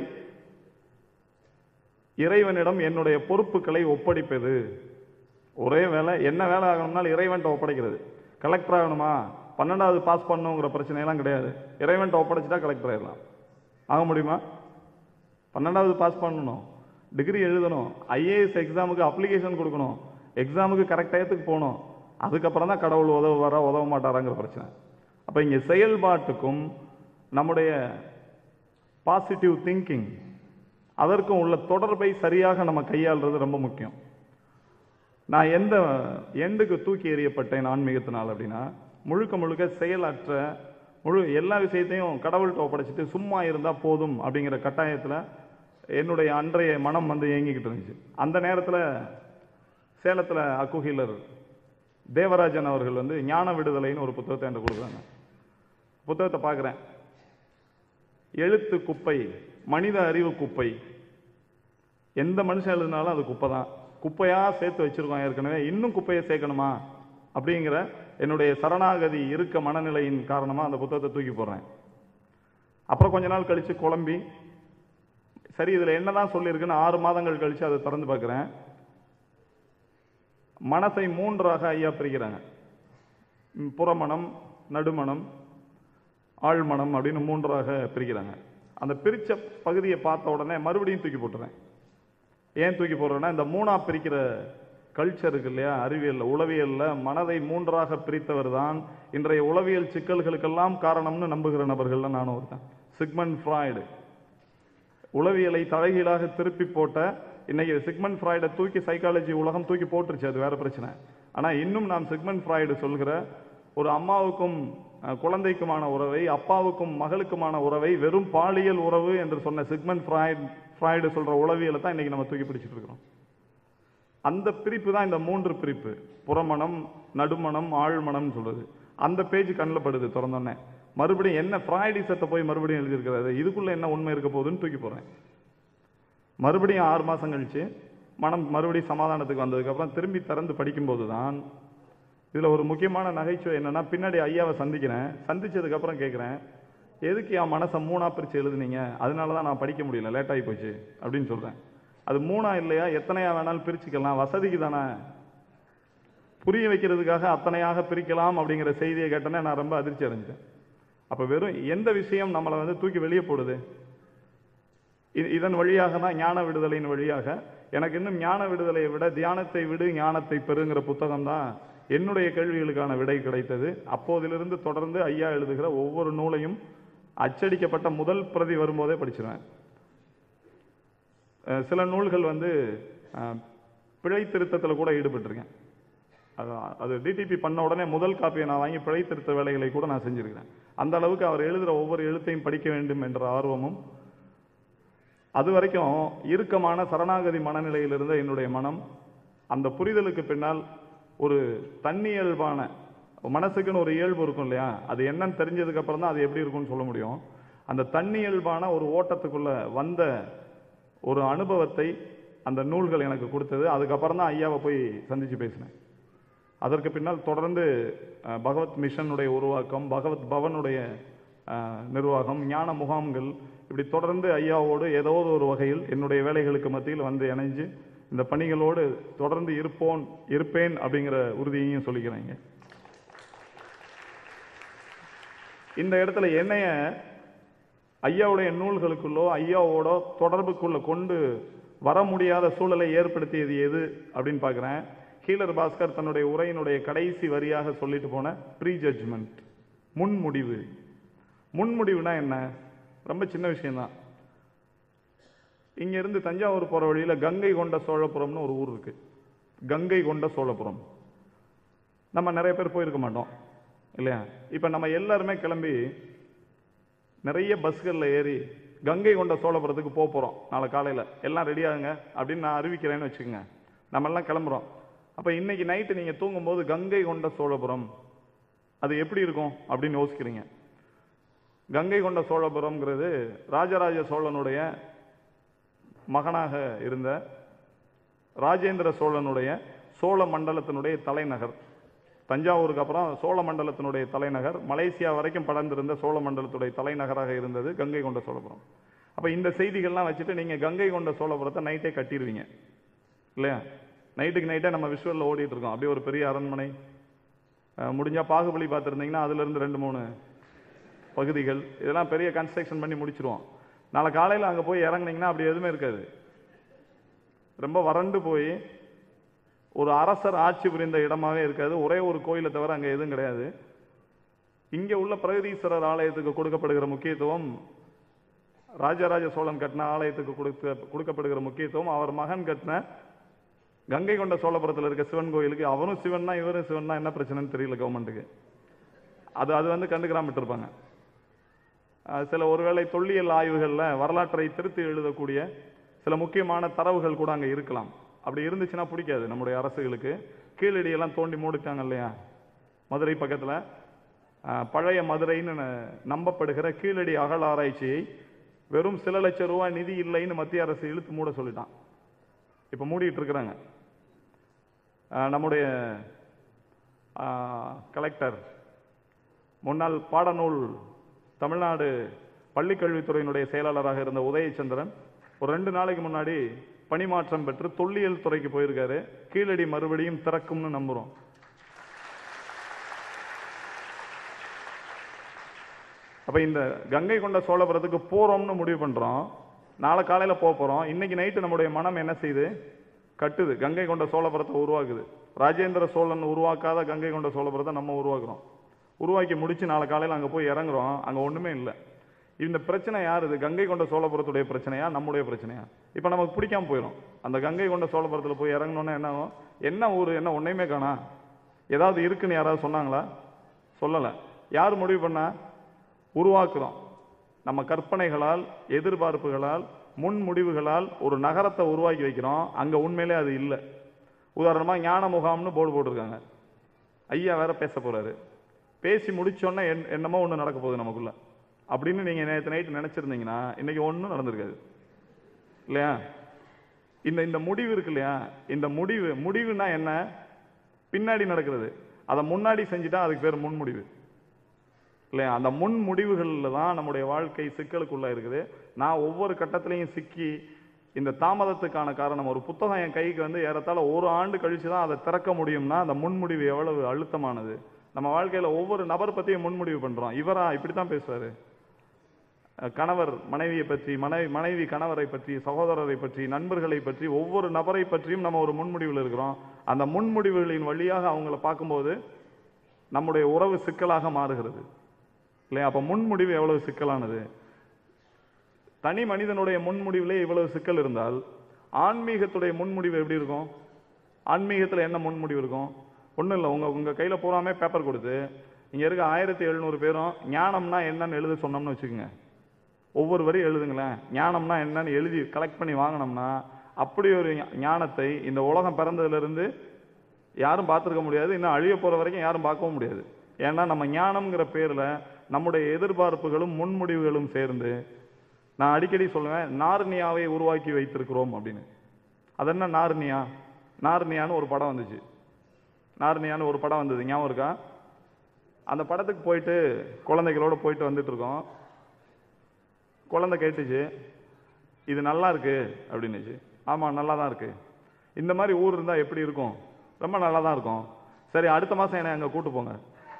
இறைவனிடம் என்னுடைய பொறுப்புகளை ஒப்படைப்பது ஒரே வேலை என்ன வேலை ஆகணும்னாலும் இறைவன்ட்ட ஒப்படைக்கிறது கலெக்டர் ஆகணுமா பன்னெண்டாவது பாஸ் பண்ணணுங்கிற பிரச்சனையெல்லாம் கிடையாது இறைவன்ட்ட ஒப்படைச்சிட்டா கலெக்டர் ஆயிடலாம் ஆக முடியுமா பன்னெண்டாவது பாஸ் பண்ணணும் டிகிரி எழுதணும் ஐஏஎஸ் எக்ஸாமுக்கு அப்ளிகேஷன் கொடுக்கணும் எக்ஸாமுக்கு கரெக்ட் டயத்துக்கு போகணும் அதுக்கப்புறம் தான் கடவுள் உதவ வர உதவ மாட்டாராங்கிற பிரச்சனை அப்போ இங்கே செயல்பாட்டுக்கும் நம்முடைய பாசிட்டிவ் திங்கிங் அதற்கும் உள்ள தொடர்பை சரியாக நம்ம கையாளுறது ரொம்ப முக்கியம் நான் எந்த எண்டுக்கு தூக்கி எறியப்பட்டேன் ஆன்மீகத்தினால் அப்படின்னா முழுக்க முழுக்க செயலற்ற முழு எல்லா விஷயத்தையும் கடவுள்கிட்ட ஒப்படைச்சிட்டு சும்மா இருந்தால் போதும் அப்படிங்கிற கட்டாயத்தில் என்னுடைய அன்றைய மனம் வந்து இயங்கிக்கிட்டு இருந்துச்சு அந்த நேரத்தில் சேலத்தில் அக்குஹீலர் தேவராஜன் அவர்கள் வந்து ஞான விடுதலைன்னு ஒரு புத்தகத்தை என்கிட்ட கொடுக்குறாங்க புத்தகத்தை பார்க்குறேன் எழுத்து குப்பை மனித அறிவு குப்பை எந்த மனுஷன் எழுதினாலும் அது குப்பை தான் குப்பையா சேர்த்து வச்சிருக்கோம் ஏற்கனவே இன்னும் குப்பையை சேர்க்கணுமா அப்படிங்கிற என்னுடைய சரணாகதி இருக்க மனநிலையின் காரணமா அந்த புத்தகத்தை தூக்கி போடுறேன் அப்புறம் கொஞ்ச நாள் கழிச்சு குழம்பி சரி இதுல என்னதான் சொல்லியிருக்குன்னு ஆறு மாதங்கள் கழிச்சு அதை திறந்து பார்க்கிறேன் மனத்தை மூன்றாக ஐயா பிரிக்கிறாங்க ம், புறமணம் நடுமணம் ஆழ்மனம் அப்படின்னு மூன்றாக பிரிக்கிறாங்க அந்த பிரிச்ச பகுதியை பார்த்த உடனே மறுபடியும் தூக்கி போட்டுறேன் ஏன் தூக்கி போடுறேன்னா இந்த மூணா பிரிக்கிற கல்ச்சர் இருக்கு இல்லையா அறிவியல்ல உளவியல்ல மனதை மூன்றாக பிரித்தவர் தான் இன்றைய உளவியல் சிக்கல்களுக்கெல்லாம் காரணம்னு நம்புகிற நபர்கள்ல நானும் ஒருத்தன் சிக்மன் ஃப்ராய்டு உளவியலை தலைகீழாக திருப்பி போட்ட இன்னைக்கு சிக்மன் ஃப்ராய்டை தூக்கி சைக்காலஜி உலகம் தூக்கி போட்டுருச்சு அது வேற பிரச்சனை ஆனா இன்னும் நாம் சிக்மன் ஃப்ராய்டு சொல்கிற ஒரு அம்மாவுக்கும் அஹ், குழந்தைக்குமான உறவை அப்பாவுக்கும் மகளுக்குமான உறவை வெறும் பாலியல் உறவு என்று சொன்ன சிக்மன் ஃப்ராய்டு ஃப்ராய்டு சொல்ற உளவியலை தான் இன்னைக்கு நம்ம தூக்கி பிடிச்சிட்டு இருக்கிறோம் அந்த பிரிப்பு தான் இந்த மூன்று பிரிப்பு புறமணம் நடுமணம் ஆழ்மணம் சொல்றது அந்த பேஜ் கண்ணில் படுது திறந்தோடனே மறுபடியும் என்ன ஃப்ராய்டிசத்தை போய் மறுபடியும் எழுதியிருக்கிறாரு இதுக்குள்ள என்ன உண்மை இருக்க போகுதுன்னு தூக்கி போறேன் மறுபடியும் ஆறு மாசம் கழிச்சு மனம் மறுபடியும் சமாதானத்துக்கு வந்ததுக்கப்புறம் திரும்பி திறந்து படிக்கும்போது தான் இதுல ஒரு முக்கியமான நகைச்சுவை என்னன்னா பின்னாடி ஐயாவை சந்திக்கிறேன் சந்திச்சதுக்கு அப்புறம் கேட்கிறேன் எதுக்கு என் மனசை மூணா பிரிச்சு எழுதுனீங்க அதனால தான் நான் படிக்க முடியல லேட் ஆகி போச்சு அப்படின்னு சொல்றேன் அது மூணா இல்லையா எத்தனையா வேணாலும் பிரிச்சுக்கலாம் வசதிக்கு தானே புரிய வைக்கிறதுக்காக அத்தனையாக பிரிக்கலாம் அப்படிங்கிற செய்தியை கேட்டோன்னே நான் ரொம்ப அதிர்ச்சி அடைஞ்சேன் அப்ப வெறும் எந்த விஷயம் நம்மளை வந்து தூக்கி வெளியே போடுது இ- இதன் வழியாக தான் ஞான விடுதலையின் வழியாக எனக்கு இன்னும் ஞான விடுதலையை விட தியானத்தை விடு ஞானத்தை பெறுங்கிற புத்தகம் தான் என்னுடைய கேள்விகளுக்கான விடை கிடைத்தது அப்போதிலிருந்து தொடர்ந்து ஐயா எழுதுகிற ஒவ்வொரு நூலையும் அச்சடிக்கப்பட்ட முதல் பிரதி வரும்போதே படிச்சிருவேன் அஹ் சில நூல்கள் வந்து அஹ், பிழை திருத்தத்தில் கூட ஈடுபட்டிருக்கேன் அது அது டிடிபி பண்ண உடனே முதல் காப்பியை நான் வாங்கி பிழை திருத்த வேலைகளை கூட நான் செஞ்சிருக்கிறேன் அந்த அளவுக்கு அவர் எழுதுகிற ஒவ்வொரு எழுத்தையும் படிக்க வேண்டும் என்ற ஆர்வமும் அது வரைக்கும் இறுக்கமான சரணாகதி மனநிலையில் இருந்த என்னுடைய மனம் அந்த புரிதலுக்கு பின்னால் ஒரு தன்னியல்பான மனசுக்குன்னு ஒரு இயல்பு இருக்கும் இல்லையா அது என்னன்னு தெரிஞ்சதுக்கு அப்புறம் தான் அது எப்படி இருக்கும்னு சொல்ல முடியும் அந்த தன்னியல்பான ஒரு ஓட்டத்துக்குள்ள வந்த ஒரு அனுபவத்தை அந்த நூல்கள் எனக்கு கொடுத்தது அதுக்கப்புறம் தான் ஐயாவை போய் சந்திச்சு பேசினேன் அதற்கு பின்னால் தொடர்ந்து அஹ், பகவத் மிஷனுடைய உருவாக்கம் பகவத் பவனுடைய அஹ், நிர்வாகம் ஞான முகாம்கள் இப்படி தொடர்ந்து ஐயாவோடு ஏதோ ஒரு வகையில் என்னுடைய வேலைகளுக்கு மத்தியில் வந்து இணைஞ்சு இந்த பணிகளோடு தொடர்ந்து இருப்போன் இருப்பேன் அப்படிங்கிற உறுதியையும் சொல்லிக்கிறேங்க இந்த இடத்துல என்னைய ஐயாவுடைய நூல்களுக்குள்ளோ ஐயாவோட தொடர்புக்குள்ள கொண்டு வர முடியாத சூழலை ஏற்படுத்தியது எது அப்படின்னு பார்க்கிறேன் ஹீலர் பாஸ்கர் தன்னுடைய உரையினுடைய கடைசி வரியாக சொல்லிட்டு போன ப்ரீ ஜட்ஜ்மெண்ட் முன்முடிவு முன்முடிவுனா என்ன ரொம்ப சின்ன விஷயம்தான் இங்க இருந்து தஞ்சாவூர் போற வழியில கங்கை கொண்ட சோழபுரம்னு ஒரு ஊர் இருக்கு கங்கை கொண்ட சோழபுரம் நம்ம நிறைய பேர் போயிருக்க மாட்டோம் இல்லையா இப்ப நம்ம எல்லாருமே கிளம்பி நிறைய பஸ்கள்ல ஏறி கங்கை கொண்ட சோழபுரத்துக்கு போக போறோம் நாளை காலையில எல்லாம் ரெடி ஆகுங்க அப்படின்னு நான் அறிவிக்கிறேன்னு வச்சுக்கோங்க நம்ம எல்லாம் கிளம்புறோம் அப்ப இன்னைக்கு நைட்டு நீங்க தூங்கும்போது கங்கை கொண்ட சோழபுரம் அது எப்படி இருக்கும் அப்படின்னு யோசிக்கிறீங்க கங்கை கொண்ட சோழபுரம்ங்கிறது ராஜராஜ சோழனுடைய மகனாக இருந்த ராஜேந்திர சோழனுடைய சோழ மண்டலத்தினுடைய தலைநகர் தஞ்சாவூருக்கு அப்புறம் சோழ மண்டலத்தினுடைய தலைநகர் மலேசியா வரைக்கும் படர்ந்திருந்த சோழ மண்டலத்துடைய தலைநகராக இருந்தது கங்கை கொண்ட சோழபுரம் அப்ப இந்த செய்திகள்லாம் வச்சுட்டு நீங்க கங்கை கொண்ட சோழபுரத்தை நைட்டே கட்டிடுவீங்க இல்லையா நைட்டுக்கு நைட்டே நம்ம விஷுவலில் ஓடிட்டு இருக்கோம் அப்படியே ஒரு பெரிய அரண்மனை அஹ், முடிஞ்சா பாகுபலி பார்த்துருந்தீங்கன்னா அதுல இருந்து ரெண்டு மூணு பகுதிகள் இதெல்லாம் பெரிய கன்ஸ்ட்ரக்ஷன் பண்ணி முடிச்சிருவோம் நாளை காலையில் அங்கே போய் இறங்குனீங்கன்னா அப்படி எதுவுமே இருக்காது ரொம்ப வறண்டு போய் ஒரு அரசர் ஆட்சி புரிந்த இடமாவே இருக்காது ஒரே ஒரு கோயிலை தவிர அங்கே எதுவும் கிடையாது இங்கே உள்ள பிரகதீஸ்வரர் ஆலயத்துக்கு கொடுக்கப்படுகிற முக்கியத்துவம் ராஜராஜ சோழன் கட்டின ஆலயத்துக்கு கொடுக்க கொடுக்கப்படுகிற முக்கியத்துவம் அவர் மகன் கட்டின கங்கை கொண்ட சோழபுரத்தில் இருக்க சிவன் கோயிலுக்கு அவரும் சிவன் தான் இவரும் சிவன் தான் என்ன பிரச்சனைன்னு தெரியல கவர்மெண்ட்டுக்கு அது அது வந்து கண்டுக்கிறாம விட்டுருப்பாங்க அஹ் சில ஒருவேளை தொல்லியல் ஆய்வுகளில் வரலாற்றை திருத்தி எழுதக்கூடிய சில முக்கியமான தரவுகள் கூட அங்கே இருக்கலாம் அப்படி இருந்துச்சுன்னா பிடிக்காது நம்முடைய அரசுகளுக்கு கீழடியெல்லாம் தோண்டி மூடிட்டாங்க இல்லையா மதுரை பக்கத்தில் பழைய மதுரைன்னு ந- நம்பப்படுகிற கீழடி அகழ் ஆராய்ச்சியை வெறும் சில லட்சம் ரூபாய் நிதி இல்லைன்னு மத்திய அரசு இழுத்து மூட சொல்லிட்டான் இப்போ மூடிட்டு இருக்கிறாங்க அஹ் நம்முடைய அஹ், கலெக்டர் முன்னாள் பாடநூல் தமிழ்நாடு பள்ளிக்கல்வித்துறையினுடைய செயலாளராக இருந்த உதயச்சந்திரன் ஒரு ரெண்டு நாளைக்கு முன்னாடி பணிமாற்றம் பெற்று தொல்லியல் துறைக்கு போயிருக்காரு கீழடி மறுபடியும் திறக்கும்னு நம்புறோம் அப்ப இந்த கங்கை கொண்ட சோழபுரத்துக்கு போறோம்னு முடிவு பண்றோம் நாளை காலையில போக போறோம் இன்னைக்கு நைட்டு நம்முடைய மனம் என்ன செய்யுது கட்டுது கங்கை கொண்ட சோழபுரத்தை உருவாக்குது ராஜேந்திர சோழன் உருவாக்காத கங்கை கொண்ட சோழபுரத்தை நம்ம உருவாக்குறோம் உருவாக்கி முடிச்சு நாளை காலையில அங்க போய் இறங்குறோம் அங்க ஒண்ணுமே இல்லை இந்த பிரச்சனை யாருது கங்கை கொண்ட சோழபுரத்துடைய பிரச்சனையா நம்முடைய பிரச்சனையா இப்ப நமக்கு பிடிக்காம போயிடும் அந்த கங்கை கொண்ட சோழபுரத்துல போய் இறங்கணும்னா என்ன ஆகும் என்ன ஊர் என்ன ஒன்னையுமே காணா ஏதாவது இருக்குன்னு யாராவது சொன்னாங்களா சொல்லல யார் முடிவு பண்ணா உருவாக்குறோம் நம்ம கற்பனைகளால் எதிர்பார்ப்புகளால் முன் முடிவுகளால் ஒரு நகரத்தை உருவாக்கி வைக்கிறோம் அங்க உண்மையிலே அது இல்லை உதாரணமா ஞான முகாம்னு போர்டு போட்டிருக்காங்க ஐயா வேற பேச போறாரு பேசி முடிச்சோன்னே என் என்னமோ ஒன்று நடக்க போகுது நமக்குள்ள அப்படின்னு நீங்க நேற்று நைட்டு நினைச்சிருந்தீங்கன்னா இன்னைக்கு ஒன்றும் நடந்திருக்காது இல்லையா இந்த இந்த முடிவு இருக்கு இல்லையா இந்த முடிவு முடிவுனா என்ன பின்னாடி நடக்கிறது அதை முன்னாடி செஞ்சுட்டா அதுக்கு பேர் முன்முடிவு இல்லையா அந்த முன் முடிவுகளில் தான் நம்முடைய வாழ்க்கை சிக்கலுக்குள்ள இருக்குது நான் ஒவ்வொரு கட்டத்திலையும் சிக்கி இந்த தாமதத்துக்கான காரணம் ஒரு புத்தகம் என் கைக்கு வந்து ஏறத்தாழ ஒரு ஆண்டு கழிச்சு தான் அதை திறக்க முடியும்னா அந்த முன்முடிவு எவ்வளவு அழுத்தமானது நம்ம வாழ்க்கையில ஒவ்வொரு நபர் பத்தியும் முன்முடிவு பண்றோம் இவரா இப்படித்தான் பேசுவாரு அஹ் கணவர் மனைவியை பற்றி மனைவி மனைவி கணவரை பற்றி சகோதரரை பற்றி நண்பர்களை பற்றி ஒவ்வொரு நபரை பற்றியும் நம்ம ஒரு முன்முடிவில் இருக்கிறோம் அந்த முன்முடிவுகளின் வழியாக அவங்கள பார்க்கும்போது நம்முடைய உறவு சிக்கலாக மாறுகிறது இல்லையா அப்ப முன்முடிவு எவ்வளவு சிக்கலானது தனி மனிதனுடைய முன்முடிவிலே இவ்வளவு சிக்கல் இருந்தால் ஆன்மீகத்துடைய முன்முடிவு எப்படி இருக்கும் ஆன்மீகத்துல என்ன முன்முடிவு இருக்கும் ஒண்ணும் இல்லை உங்க உங்க கையில பூராமே பேப்பர் கொடுத்து இங்க இருக்க ஆயிரத்தி எழுநூறு பேரும் ஞானம்னா என்னன்னு எழுத சொன்னோம்னு வச்சுக்கோங்க ஒவ்வொரு வரையும் எழுதுங்களேன் ஞானம்னா என்னன்னு எழுதி கலெக்ட் பண்ணி வாங்கினோம்னா அப்படி ஒரு ஞா- ஞானத்தை இந்த உலகம் பிறந்ததுல இருந்து யாரும் பார்த்துருக்க முடியாது இன்னும் அழிய போற வரைக்கும் யாரும் பார்க்கவும் முடியாது ஏன்னா நம்ம ஞானம்ங்கிற பேர்ல நம்முடைய எதிர்பார்ப்புகளும் முன்முடிவுகளும் சேர்ந்து நான் அடிக்கடி சொல்லுவேன் நார்னியாவை உருவாக்கி வைத்திருக்கிறோம் அப்படின்னு அது என்ன நார்னியா நார்னியான்னு ஒரு படம் வந்துச்சு நார்னியான்னு ஒரு படம் வந்தது ஞாபகம் இருக்கா அந்த படத்துக்கு போயிட்டு குழந்தைகளோட போயிட்டு வந்துட்டு இருக்கோம் குழந்தை கேட்டுச்சு இது நல்லா இருக்கு அப்படின்னுச்சு ஆமா நல்லா தான் இருக்கு இந்த மாதிரி ஊர் இருந்தா எப்படி இருக்கும் ரொம்ப நல்லா தான் இருக்கும் சரி அடுத்த மாசம் என்னை அங்க கூட்டு போங்க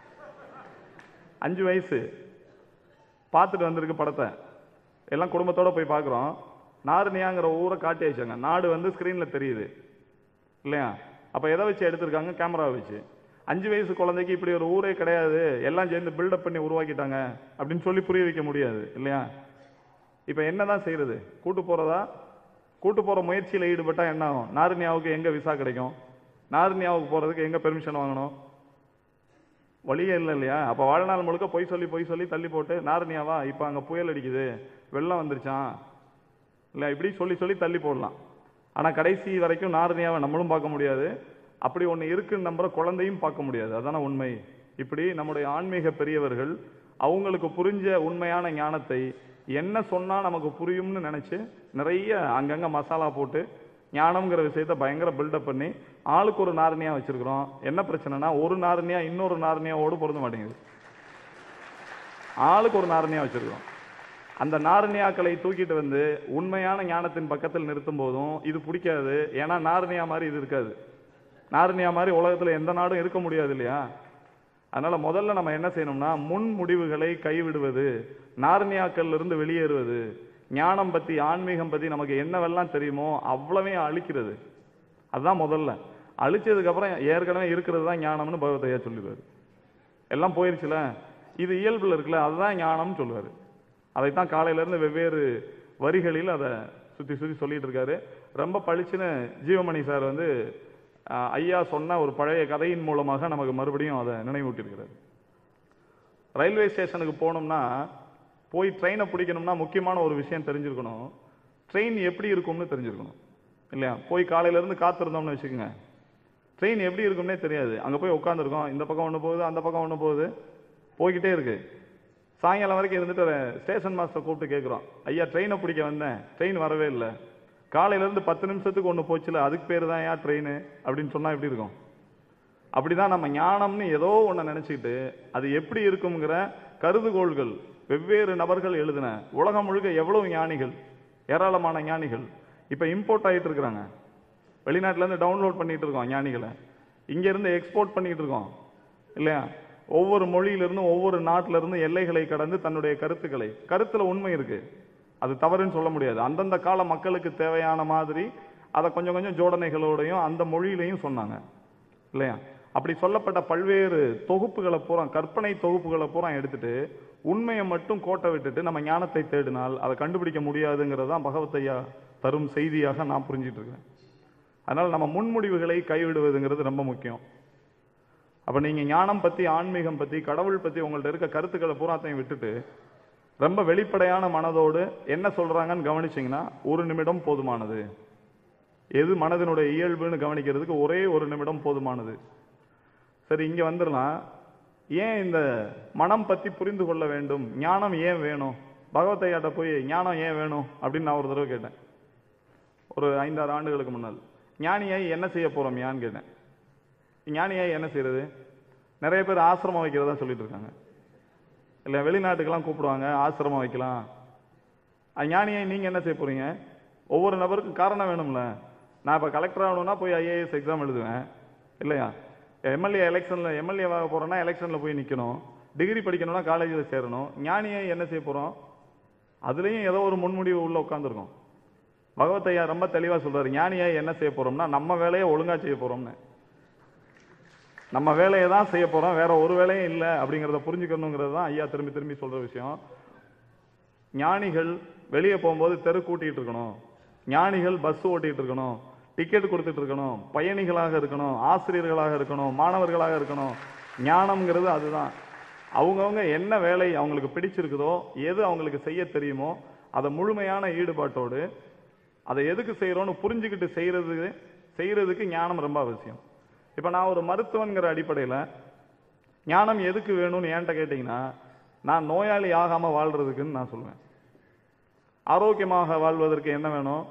அஞ்சு வயசு பார்த்துட்டு வந்திருக்கு படத்தை எல்லாம் குடும்பத்தோட போய் பார்க்குறோம் நார்னியாங்கிற ஊரை காட்டி வச்சாங்க நாடு வந்து ஸ்க்ரீன்ல தெரியுது இல்லையா அப்ப எதை வச்சு எடுத்திருக்காங்க கேமராவை வச்சு அஞ்சு வயசு குழந்தைக்கு இப்படி ஒரு ஊரே கிடையாது எல்லாம் சேர்ந்து பில்டப் பண்ணி உருவாக்கிட்டாங்க அப்படின்னு சொல்லி புரிய வைக்க முடியாது இல்லையா இப்ப என்னதான் செய்யறது கூட்டு போறதா கூட்டு போற முயற்சியில ஈடுபட்டா என்ன ஆகும் நார்னியாவுக்கு எங்க விசா கிடைக்கும் நார்னியாவுக்கு போறதுக்கு எங்க பெர்மிஷன் வாங்கணும் வழியே இல்லை இல்லையா அப்ப வாழ்நாள் முழுக்க பொய் சொல்லி பொய் சொல்லி தள்ளி போட்டு நார்னியாவா இப்ப அங்க புயல் அடிக்குது வெள்ளம் வந்துருச்சான் இல்ல இப்படி சொல்லி சொல்லி தள்ளி போடலாம் ஆனா கடைசி வரைக்கும் நார்னியாவை நம்மளும் பார்க்க முடியாது அப்படி ஒண்ணு இருக்குன்னு நம்புற குழந்தையும் பார்க்க முடியாது அதான உண்மை இப்படி நம்முடைய ஆன்மீக பெரியவர்கள் அவங்களுக்கு புரிஞ்ச உண்மையான ஞானத்தை என்ன சொன்னா நமக்கு புரியும்னு நினைச்சு நிறைய அங்கங்க மசாலா போட்டு ஞானம்ங்கிற விஷயத்த பயங்கர பில்டப் பண்ணி ஆளுக்கு ஒரு நாரணியா வச்சிருக்கிறோம் என்ன பிரச்சனைனா ஒரு நாரணியா இன்னொரு நாரணியாவோடு பொருந்த மாட்டேங்குது ஆளுக்கு ஒரு நாரணியா வச்சிருக்கிறோம் அந்த நாரணியாக்களை தூக்கிட்டு வந்து உண்மையான ஞானத்தின் பக்கத்தில் நிறுத்தும் போதும் இது பிடிக்காது ஏன்னா நாரணியா மாதிரி இது இருக்காது நாரணியா மாதிரி உலகத்துல எந்த நாடும் இருக்க முடியாது இல்லையா அதனால முதல்ல நம்ம என்ன செய்யணும்னா முன் முடிவுகளை கைவிடுவது நாரணியாக்கள்ல இருந்து வெளியேறுவது ஞானம் பத்தி ஆன்மீகம் பத்தி நமக்கு என்னவெல்லாம் தெரியுமோ அவ்வளவையும் அழிக்கிறது அதுதான் முதல்ல அழிச்சதுக்கு அப்புறம் ஏற்கனவே இருக்கிறது தான் ஞானம்னு பகவதையா சொல்லுவார் எல்லாம் போயிருச்சுல இது இயல்புல இருக்குல்ல அதுதான் ஞானம்னு சொல்லுவாரு அதைத்தான் காலையில இருந்து வெவ்வேறு வரிகளில் அதை சுத்தி சுத்தி சொல்லிட்டு இருக்காரு ரொம்ப பளிச்சுன்னு ஜீவமணி சார் வந்து ஆஹ், ஐயா சொன்ன ஒரு பழைய கதையின் மூலமாக நமக்கு மறுபடியும் அதை நினைவூட்டியிருக்கிறார் ரயில்வே ஸ்டேஷனுக்கு போனோம்னா போய் ட்ரெயினை பிடிக்கணும்னா முக்கியமான ஒரு விஷயம் தெரிஞ்சிருக்கணும் ட்ரெயின் எப்படி இருக்கும்னு தெரிஞ்சிருக்கணும் இல்லையா போய் காலையில இருந்து காத்திருந்தோம்னு வச்சுக்கோங்க ட்ரெயின் எப்படி இருக்கும்னே தெரியாது அங்க போய் உட்காந்துருக்கோம் இந்த பக்கம் ஒன்று போகுது அந்த பக்கம் ஒன்று போகுது போய்கிட்டே இருக்கு சாயங்காலம் வரைக்கும் இருந்துட்டு ஸ்டேஷன் மாஸ்டர் கூப்பிட்டு கேட்குறோம் ஐயா ட்ரெயினை பிடிக்க வந்தேன் ட்ரெயின் வரவே இல்லை காலையில இருந்து பத்து நிமிஷத்துக்கு ஒன்று போச்சுல அதுக்கு பேர் தான் ஏன் ட்ரெயின் அப்படின்னு சொன்னா எப்படி இருக்கும் அப்படிதான் நம்ம ஞானம்னு ஏதோ ஒண்ணு நினைச்சுக்கிட்டு அது எப்படி இருக்குங்கிற கருதுகோள்கள் வெவ்வேறு நபர்கள் எழுதின உலகம் முழுக்க எவ்வளவு ஞானிகள் ஏராளமான ஞானிகள் இப்ப இம்போர்ட் ஆயிட்டு இருக்கிறாங்க வெளிநாட்டுல இருந்து டவுன்லோட் பண்ணிட்டு இருக்கோம் ஞானிகளை இங்க இருந்து எக்ஸ்போர்ட் பண்ணிட்டு இருக்கோம் இல்லையா ஒவ்வொரு மொழியிலிருந்தும் ஒவ்வொரு நாட்டில இருந்து எல்லைகளை கடந்து தன்னுடைய கருத்துக்களை கருத்துல உண்மை இருக்கு அது தவறுன்னு சொல்ல முடியாது அந்தந்த கால மக்களுக்கு தேவையான மாதிரி அதை கொஞ்சம் கொஞ்சம் ஜோடனைகளோடையும் அந்த மொழியிலையும் சொன்னாங்க இல்லையா அப்படி சொல்லப்பட்ட பல்வேறு தொகுப்புகளை பூரா கற்பனை தொகுப்புகளை பூரா எடுத்துட்டு உண்மையை மட்டும் கோட்டை விட்டுட்டு நம்ம ஞானத்தை தேடினால் அதை கண்டுபிடிக்க முடியாதுங்கிறது தான் பகவத்தையா தரும் செய்தியாக நான் புரிஞ்சிட்டு இருக்கேன் அதனால நம்ம முன்முடிவுகளை கைவிடுவதுங்கிறது ரொம்ப முக்கியம் அப்ப நீங்க ஞானம் பத்தி ஆன்மீகம் பத்தி கடவுள் பத்தி உங்கள்ட்ட இருக்க கருத்துக்களை பூராத்தையும் விட்டுட்டு ரொம்ப வெளிப்படையான மனதோடு என்ன சொல்றாங்கன்னு கவனிச்சீங்கன்னா ஒரு நிமிடம் போதுமானது எது மனதினுடைய இயல்புன்னு கவனிக்கிறதுக்கு ஒரே ஒரு நிமிடம் போதுமானது சரி இங்க வந்துடலாம் ஏன் இந்த மனம் பத்தி புரிந்து கொள்ள வேண்டும் ஞானம் ஏன் வேணும் பகவத்தையாட்ட போய் ஞானம் ஏன் வேணும் அப்படின்னு நான் ஒரு தடவை கேட்டேன் ஒரு ஐந்தாறு ஆண்டுகளுக்கு முன்னால் ஞானியாய் என்ன செய்ய போறோம் யான்னு கேட்டேன் ஞானியாய் என்ன செய்யறது நிறைய பேர் ஆசிரமம் வைக்கிறதா சொல்லிட்டு இருக்காங்க இல்ல வெளிநாட்டுக்கெல்லாம் கூப்பிடுவாங்க ஆசிரமம் வைக்கலாம் அது ஞானியாய் நீங்க என்ன செய்ய போறீங்க ஒவ்வொரு நபருக்கும் காரணம் வேணும்ல நான் இப்ப கலெக்டர் ஆகணும்னா போய் ஐஏஎஸ் எக்ஸாம் எழுதுவேன் இல்லையா எம்எல்ஏ எலெக்ஷன்ல எம்எல்ஏ ஆக போறேன்னா எலெக்ஷன்ல போய் நிக்கணும் டிகிரி படிக்கணும்னா காலேஜில் சேரணும் ஞானியை என்ன செய்ய போறோம் அதுலயும் ஏதோ ஒரு முன்முடிவு உள்ள உட்காந்துருக்கோம் பகவத்தையா ரொம்ப தெளிவா சொல்றாரு ஞானியை என்ன செய்ய போறோம்னா நம்ம வேலையை ஒழுங்கா செய்ய போறோம்னு நம்ம வேலையை தான் செய்ய போறோம் வேற ஒரு வேலையும் இல்லை அப்படிங்கிறத புரிஞ்சுக்கணுங்கிறது தான் ஐயா திரும்பி திரும்பி சொல்ற விஷயம் ஞானிகள் வெளியே போகும்போது தெரு கூட்டிட்டு இருக்கணும் ஞானிகள் பஸ் ஓட்டிட்டு இருக்கணும் டிக்கெட் கொடுத்துட்டு இருக்கணும் பயணிகளாக இருக்கணும் ஆசிரியர்களாக இருக்கணும் மாணவர்களாக இருக்கணும் ஞானம்ங்கிறது அதுதான் அவங்கவங்க என்ன வேலை அவங்களுக்கு பிடிச்சிருக்குதோ எது அவங்களுக்கு செய்ய தெரியுமோ அதை முழுமையான ஈடுபாட்டோடு அதை எதுக்கு செய்யறோம்னு புரிஞ்சுக்கிட்டு செய்யறது செய்யறதுக்கு ஞானம் ரொம்ப அவசியம் இப்ப நான் ஒரு மருத்துவன்கிற அடிப்படையில ஞானம் எதுக்கு வேணும்னு என்கிட்ட கேட்டீங்கன்னா நான் நோயாளி ஆகாம வாழ்றதுக்குன்னு நான் சொல்லுவேன் ஆரோக்கியமாக வாழ்வதற்கு என்ன வேணும்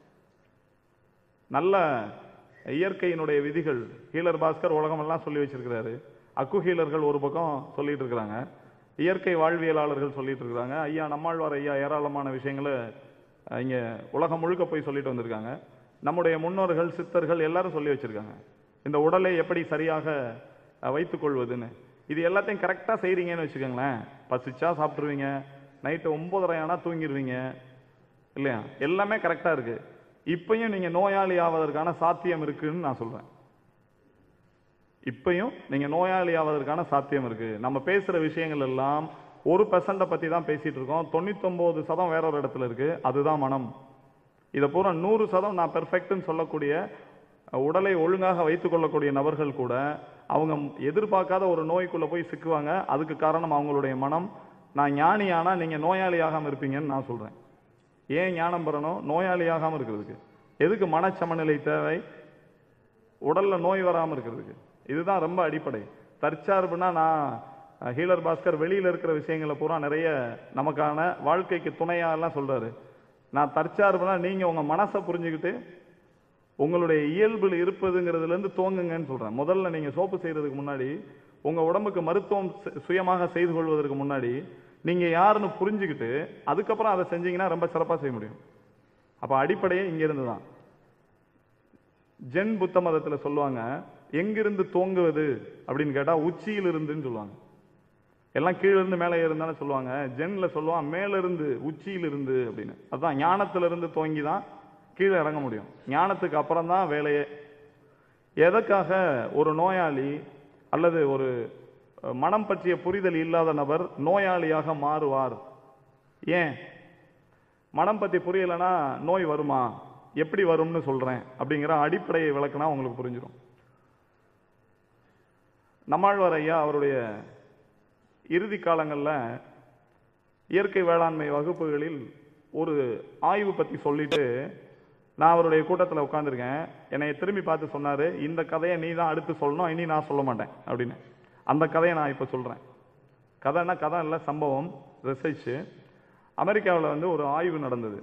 நல்ல இயற்கையினுடைய விதிகள் ஹீலர் பாஸ்கர் உலகமெல்லாம் சொல்லி வச்சிருக்கிறாரு அக்கு ஹீலர்கள் ஒரு பக்கம் சொல்லிட்டு இருக்கிறாங்க இயற்கை வாழ்வியலாளர்கள் சொல்லிட்டு இருக்கிறாங்க ஐயா நம்மாழ்வார் ஐயா ஏராளமான விஷயங்களை அஹ், இங்க உலகம் முழுக்க போய் சொல்லிட்டு வந்திருக்காங்க நம்முடைய முன்னோர்கள் சித்தர்கள் எல்லாரும் சொல்லி வச்சிருக்காங்க இந்த உடலை எப்படி சரியாக அஹ், வைத்துக் கொள்வதுன்னு இது எல்லாத்தையும் கரெக்டா செய்றீங்கன்னு வச்சுக்கோங்களேன் பசிச்சா சாப்பிட்டுருவீங்க நைட்டு ஒன்பதரை ஆனா தூங்கிடுவீங்க இல்லையா எல்லாமே கரெக்டா இருக்கு இப்பயும் நீங்க நோயாளி ஆவதற்கான சாத்தியம் இருக்குன்னு நான் சொல்றேன் இப்பயும் நீங்க நோயாளி ஆவதற்கான சாத்தியம் இருக்கு நம்ம பேசுற விஷயங்கள் எல்லாம் ஒரு பெர்சன்ட பத்தி தான் பேசிட்டு இருக்கோம் தொண்ணூத்தொன்பது சதம் வேற ஒரு இடத்துல இருக்கு அதுதான் மனம் இதை பூரா நூறு சதம் நான் பெர்ஃபெக்ட்னு சொல்லக்கூடிய அஹ், உடலை ஒழுங்காக வைத்துக் கொள்ளக்கூடிய நபர்கள் கூட அவங்க எதிர்பார்க்காத ஒரு நோய்க்குள்ள போய் சிக்குவாங்க அதுக்கு காரணம் அவங்களுடைய மனம் நான் ஞானி ஆனா நீங்க நோயாளி ஆகாம இருப்பீங்கன்னு நான் சொல்றேன் ஏன் ஞானம் பெறணும் நோயாளி ஆகாம இருக்கிறதுக்கு எதுக்கு மனச்சமநிலை தேவை உடல்ல நோய் வராம இருக்கிறதுக்கு இதுதான் ரொம்ப அடிப்படை தற்சார்புனா நான் அஹ், ஹீலர் பாஸ்கர் வெளியில இருக்கிற விஷயங்களை பூரா நிறைய நமக்கான வாழ்க்கைக்கு துணையா எல்லாம் சொல்றாரு நான் தற்சார்புனா நீங்க உங்க மனசை புரிஞ்சுக்கிட்டு உங்களுடைய இயல்பில் இருப்பதுங்கிறதுல இருந்து துவங்குங்கன்னு சொல்றேன் முதல்ல நீங்க சோப்பு செய்யறதுக்கு முன்னாடி உங்க உடம்புக்கு மருத்துவம் சு- சுயமாக செய்து கொள்வதற்கு முன்னாடி நீங்க யாருன்னு புரிஞ்சுக்கிட்டு அதுக்கப்புறம் அதை செஞ்சீங்கன்னா ரொம்ப சிறப்பா செய்ய முடியும் அப்ப அடிப்படையே இங்க இருந்து தான் ஜென் புத்த மதத்துல சொல்லுவாங்க எங்கிருந்து துவங்குவது அப்படின்னு கேட்டா உச்சியில் இருந்துன்னு சொல்லுவாங்க எல்லாம் கீழ இருந்து மேலே இருந்தானே சொல்லுவாங்க ஜென்ல சொல்லுவான் மேல இருந்து உச்சியில் இருந்து அப்படின்னு அதான் ஞானத்துல இருந்து துவங்கி தான் கீழே இறங்க முடியும் ஞானத்துக்கு அப்புறம் தான் வேலையே எதற்காக ஒரு நோயாளி அல்லது ஒரு அஹ், மனம் பற்றிய புரிதல் இல்லாத நபர் நோயாளியாக மாறுவார் ஏன் மனம் பத்தி புரியலைன்னா நோய் வருமா எப்படி வரும்னு சொல்றேன் அப்படிங்கிற அடிப்படையை விளக்குனா உங்களுக்கு புரிஞ்சிடும் நம்மாழ்வார் ஐயா அவருடைய இறுதி காலங்களில் இயற்கை வேளாண்மை வகுப்புகளில் ஒரு ஆய்வு பத்தி சொல்லிட்டு நான் அவருடைய கூட்டத்தில் உட்காந்துருக்கேன் என்னை திரும்பி பார்த்து சொன்னாரு இந்த கதையை நீ தான் அடுத்து சொல்லணும் இனி நான் சொல்ல மாட்டேன் அப்படின்னு அந்த கதையை நான் இப்போ சொல்றேன் கதைன்னா கதை இல்லை சம்பவம் ரிசர்ச் அமெரிக்காவில் வந்து ஒரு ஆய்வு நடந்தது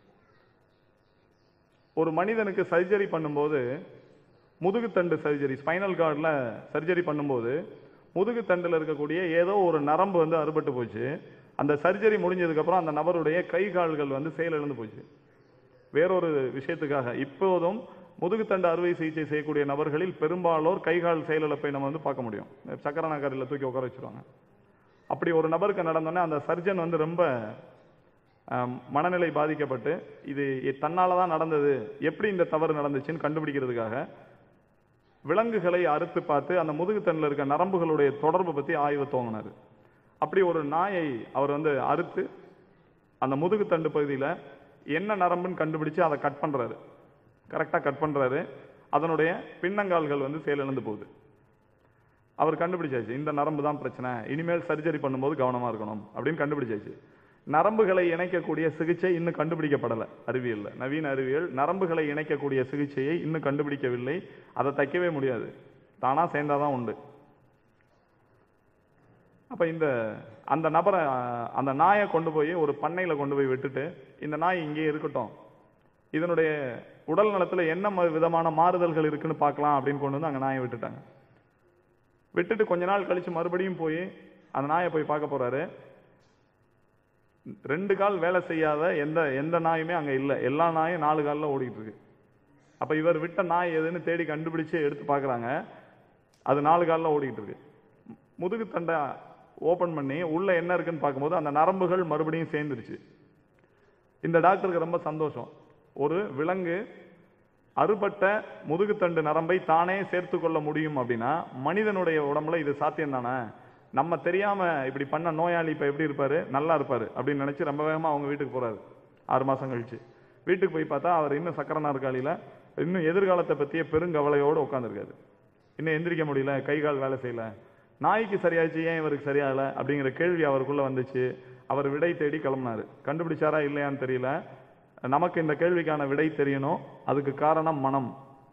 ஒரு மனிதனுக்கு சர்ஜரி பண்ணும்போது முதுகுத்தண்டு சர்ஜரி ஸ்பைனல் கார்டில் சர்ஜரி பண்ணும்போது முதுகுத்தண்டில் இருக்கக்கூடிய ஏதோ ஒரு நரம்பு வந்து அறுபட்டு போச்சு அந்த சர்ஜரி முடிஞ்சதுக்கப்புறம் அந்த நபருடைய கை கால்கள் வந்து செயலிழந்து போச்சு வேறொரு விஷயத்துக்காக இப்போதும் முதுகுத்தண்டு அறுவை சிகிச்சை செய்யக்கூடிய நபர்களில் பெரும்பாலோர் கைகால் செயலிழப்பை நம்ம வந்து பார்க்க முடியும் சக்கர நகரில் தூக்கி உட்கார வச்சிருவாங்க அப்படி ஒரு நபருக்கு நடந்தோன்னே அந்த சர்ஜன் வந்து ரொம்ப ஆம், மனநிலை பாதிக்கப்பட்டு இது தன்னால தான் நடந்தது எப்படி இந்த தவறு நடந்துச்சுன்னு கண்டுபிடிக்கிறதுக்காக விலங்குகளை அறுத்து பார்த்து அந்த முதுகுத்தண்டில் இருக்க நரம்புகளுடைய தொடர்பு பத்தி ஆய்வு துவங்கினார் அப்படி ஒரு நாயை அவர் வந்து அறுத்து அந்த முதுகுத்தண்டு பகுதியில் என்ன நரம்புன்னு கண்டுபிடிச்சு அதை கட் பண்றாரு கரெக்டாக கட் பண்றாரு அதனுடைய பின்னங்கால்கள் வந்து செயலிழந்து போகுது அவர் கண்டுபிடிச்சாச்சு இந்த நரம்பு தான் பிரச்சனை இனிமேல் சர்ஜரி பண்ணும்போது கவனமா இருக்கணும் அப்படின்னு கண்டுபிடிச்சாச்சு நரம்புகளை இணைக்கக்கூடிய சிகிச்சை இன்னும் கண்டுபிடிக்கப்படலை அறிவியல்ல நவீன அறிவியல் நரம்புகளை இணைக்கக்கூடிய சிகிச்சையை இன்னும் கண்டுபிடிக்கவில்லை அதை தைக்கவே முடியாது தானா சேர்ந்தாதான் உண்டு அப்ப இந்த அந்த நபரை அஹ், அந்த நாயை கொண்டு போய் ஒரு பண்ணையில கொண்டு போய் விட்டுட்டு இந்த நாய் இங்கேயே இருக்கட்டும் இதனுடைய உடல் நலத்துல என்ன ம- விதமான மாறுதல்கள் இருக்குன்னு பார்க்கலாம் அப்படின்னு கொண்டு வந்து அங்க நாயை விட்டுட்டாங்க விட்டுட்டு கொஞ்ச நாள் கழிச்சு மறுபடியும் போய் அந்த நாயை போய் பார்க்க போறாரு ரெண்டு கால் வேலை செய்யாத எந்த எந்த நாயுமே அங்க இல்ல எல்லா நாயும் நாலு கால்ல ஓடிட்டு இருக்கு அப்ப இவர் விட்ட நாய் எதுன்னு தேடி கண்டுபிடிச்சு எடுத்து பார்க்கறாங்க அது நாலு கால்ல ஓடிட்டு இருக்கு முதுகு தண்டை ஓபன் பண்ணி உள்ள என்ன இருக்குன்னு பார்க்கும்போது அந்த நரம்புகள் மறுபடியும் சேர்ந்துருச்சு இந்த டாக்டருக்கு ரொம்ப சந்தோஷம் ஒரு விலங்கு அறுபட்ட முதுகுத்தண்டு நரம்பை தானே சேர்த்து கொள்ள முடியும் அப்படின்னா மனிதனுடைய உடம்புல இது சாத்தியம் தானே நம்ம தெரியாம இப்படி பண்ண நோயாளி இப்ப எப்படி இருப்பாரு நல்லா இருப்பாரு அப்படின்னு நினைச்சு ரொம்ப வேகமா அவங்க வீட்டுக்கு போறாரு ஆறு மாசம் கழிச்சு வீட்டுக்கு போய் பார்த்தா அவர் இன்னும் சக்கர நாற்காலியில இன்னும் எதிர்காலத்தை பத்திய பெருங்கவலையோடு உட்காந்துருக்காரு இன்னும் எந்திரிக்க முடியல கை கால் வேலை செய்யல நாய்க்கு சரியாச்சு ஏன் இவருக்கு சரியாகல அப்படிங்கிற கேள்வி அவருக்குள்ள வந்துச்சு அவர் விடை தேடி கிளம்புனாரு கண்டுபிடிச்சாரா இல்லையான்னு தெரியல நமக்கு இந்த கேள்விக்கான விடை தெரியணும் அதுக்கு காரணம் மனம்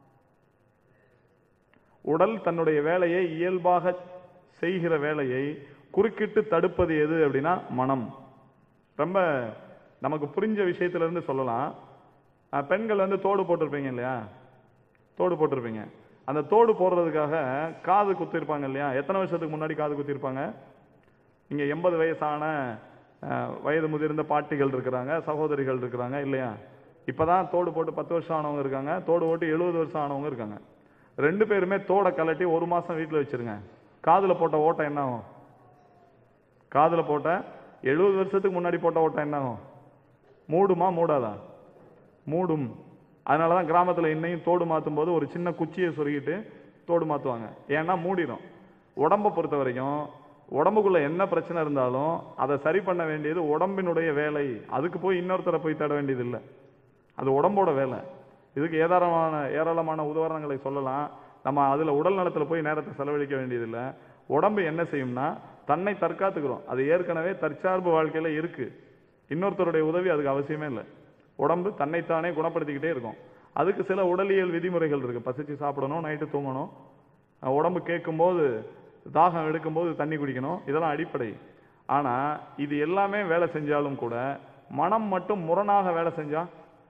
உடல் தன்னுடைய வேலையை இயல்பாக செய்கிற வேலையை குறுக்கிட்டு தடுப்பது எது அப்படின்னா மனம் ரொம்ப நமக்கு புரிஞ்ச விஷயத்துல இருந்து சொல்லலாம் அஹ், பெண்கள் வந்து தோடு போட்டிருப்பீங்க இல்லையா தோடு போட்டிருப்பீங்க அந்த தோடு போடுறதுக்காக காது குத்திருப்பாங்க இல்லையா எத்தனை வருஷத்துக்கு முன்னாடி காது குத்திருப்பாங்க இங்க எண்பது வயசான அஹ், வயது முதிர்ந்த பாட்டிகள் இருக்கிறாங்க சகோதரிகள் இருக்கிறாங்க இல்லையா இப்பதான் தோடு போட்டு பத்து வருஷம் ஆனவங்க இருக்காங்க தோடு போட்டு எழுபது வருஷம் ஆனவங்க இருக்காங்க ரெண்டு பேருமே தோடை கலட்டி ஒரு மாசம் வீட்டில் வச்சிருங்க காதுல போட்ட ஓட்டம் என்ன ஆகும் காதுல போட்ட எழுபது வருஷத்துக்கு முன்னாடி போட்ட ஓட்டம் என்ன ஆகும் மூடுமா மூடாதா மூடும் அதனால தான் கிராமத்தில் இன்னையும் தோடு மாற்றும் போது ஒரு சின்ன குச்சியை சொருகிட்டு தோடு மாற்றுவாங்க ஏன்னா மூடிடும் உடம்பை பொறுத்த வரைக்கும் உடம்புக்குள்ள என்ன பிரச்சனை இருந்தாலும் அதை சரி பண்ண வேண்டியது உடம்பினுடைய வேலை அதுக்கு போய் இன்னொருத்தரை போய் தேட வேண்டியது இல்லை அது உடம்போட வேலை இதுக்கு ஏதாரமான ஏராளமான உதாரணங்களை சொல்லலாம் நம்ம அதில் உடல் நலத்தில் போய் நேரத்தை செலவழிக்க வேண்டியதில்லை உடம்பு என்ன செய்யும்னா தன்னை தற்காத்துக்கிறோம் அது ஏற்கனவே தற்சார்பு வாழ்க்கையில இருக்கு இன்னொருத்தருடைய உதவி அதுக்கு அவசியமே இல்லை உடம்பு தன்னைத்தானே குணப்படுத்திக்கிட்டே இருக்கும் அதுக்கு சில உடலியல் விதிமுறைகள் இருக்கு பசிச்சு சாப்பிடணும் நைட்டு தூங்கணும் அஹ் உடம்பு கேட்கும்போது தாகம் எடுக்கும்போது தண்ணி குடிக்கணும் இதெல்லாம் அடிப்படை ஆனா இது எல்லாமே வேலை செஞ்சாலும் கூட மனம் மட்டும் முரணாக வேலை செஞ்சா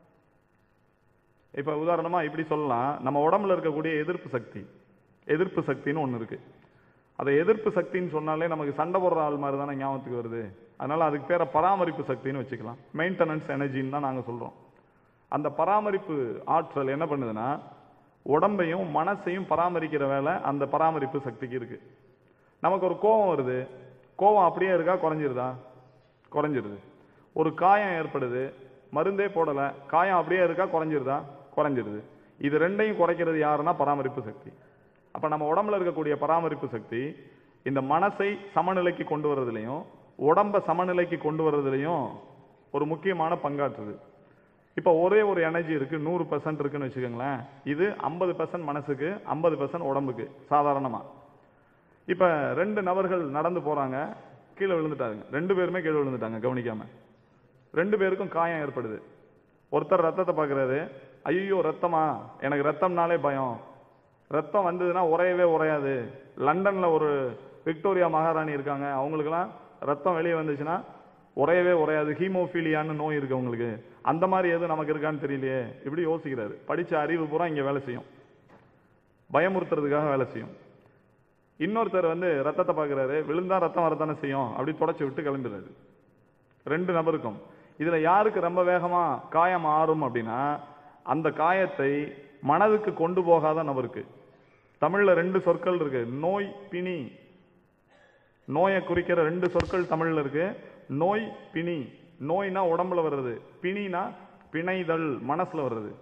இப்ப உதாரணமா இப்படி சொல்லலாம் நம்ம உடம்புல இருக்கக்கூடிய எதிர்ப்பு சக்தி எதிர்ப்பு சக்தின்னு ஒண்ணு இருக்கு அதை எதிர்ப்பு சக்தின்னு சொன்னாலே நமக்கு சண்டை போடுற ஆள் மாதிரி தானே ஞாபகத்துக்கு வருது அதனால அதுக்கு பேரை பராமரிப்பு சக்தின்னு வச்சுக்கலாம் மெயின்டெனன்ஸ் எனர்ஜின்னு தான் நாங்க சொல்றோம் அந்த பராமரிப்பு ஆற்றல் என்ன பண்ணுதுன்னா உடம்பையும் மனசையும் பராமரிக்கிற வேலை அந்த பராமரிப்பு சக்திக்கு இருக்கு நமக்கு ஒரு கோபம் வருது கோபம் அப்படியே இருக்கா குறைஞ்சிருதா குறைஞ்சிருது ஒரு காயம் ஏற்படுது மருந்தே போடல காயம் அப்படியே இருக்கா குறைஞ்சிருதா குறைஞ்சிருது இது ரெண்டையும் குறைக்கிறது யாருன்னா பராமரிப்பு சக்தி அப்ப நம்ம உடம்புல இருக்கக்கூடிய பராமரிப்பு சக்தி இந்த மனசை சமநிலைக்கு கொண்டு வர்றதுலையும் உடம்ப சமநிலைக்கு கொண்டு வர்றதுலையும் ஒரு முக்கியமான பங்காற்றுது இப்ப ஒரே ஒரு எனர்ஜி இருக்கு நூறு பெர்சன்ட் இருக்குன்னு வச்சுக்கோங்களேன் இது ஐம்பது பெர்சன்ட் மனசுக்கு ஐம்பது பெர்சன்ட் உடம்புக்கு சாதாரணமா இப்ப ரெண்டு நபர்கள் நடந்து போறாங்க கீழே விழுந்துட்டாங்க ரெண்டு பேருமே கீழே விழுந்துட்டாங்க கவனிக்காம ரெண்டு பேருக்கும் காயம் ஏற்படுது ஒருத்தர் ரத்தத்தை பார்க்கறாரு ஐயோ ரத்தமா எனக்கு ரத்தம்னாலே பயம் ரத்தம் வந்ததுன்னா உறையவே உறையாது லண்டன்ல ஒரு விக்டோரியா மகாராணி இருக்காங்க அவங்களுக்கெல்லாம் ரத்தம் வெளியே வந்துச்சுன்னா உறையவே உறையாது ஹீமோஃபீலியான்னு நோய் இருக்கு அவங்களுக்கு அந்த மாதிரி எதுவும் நமக்கு இருக்கான்னு தெரியலையே இப்படி யோசிக்கிறாரு படிச்ச அறிவு பூரா இங்க வேலை செய்யும் பயமுறுத்துறதுக்காக வேலை செய்யும் இன்னொருத்தர் வந்து ரத்தத்தை பார்க்கறாரு விழுந்தா ரத்தம் வரத்தானே செய்யும் அப்படி தொடச்சி விட்டு கிளம்பிடுறாரு ரெண்டு நபருக்கும் இதுல யாருக்கு ரொம்ப வேகமா காயம் ஆறும் அப்படின்னா அந்த காயத்தை மனதுக்கு கொண்டு போகாத நபருக்கு தமிழ்ல ரெண்டு சொற்கள் இருக்கு நோய் பிணி நோயை குறிக்கிற ரெண்டு சொற்கள் தமிழ்ல இருக்கு நோய் பிணி நோய்னா உடம்புல வர்றது பிணினா பிணைதல் மனசுல வர்றது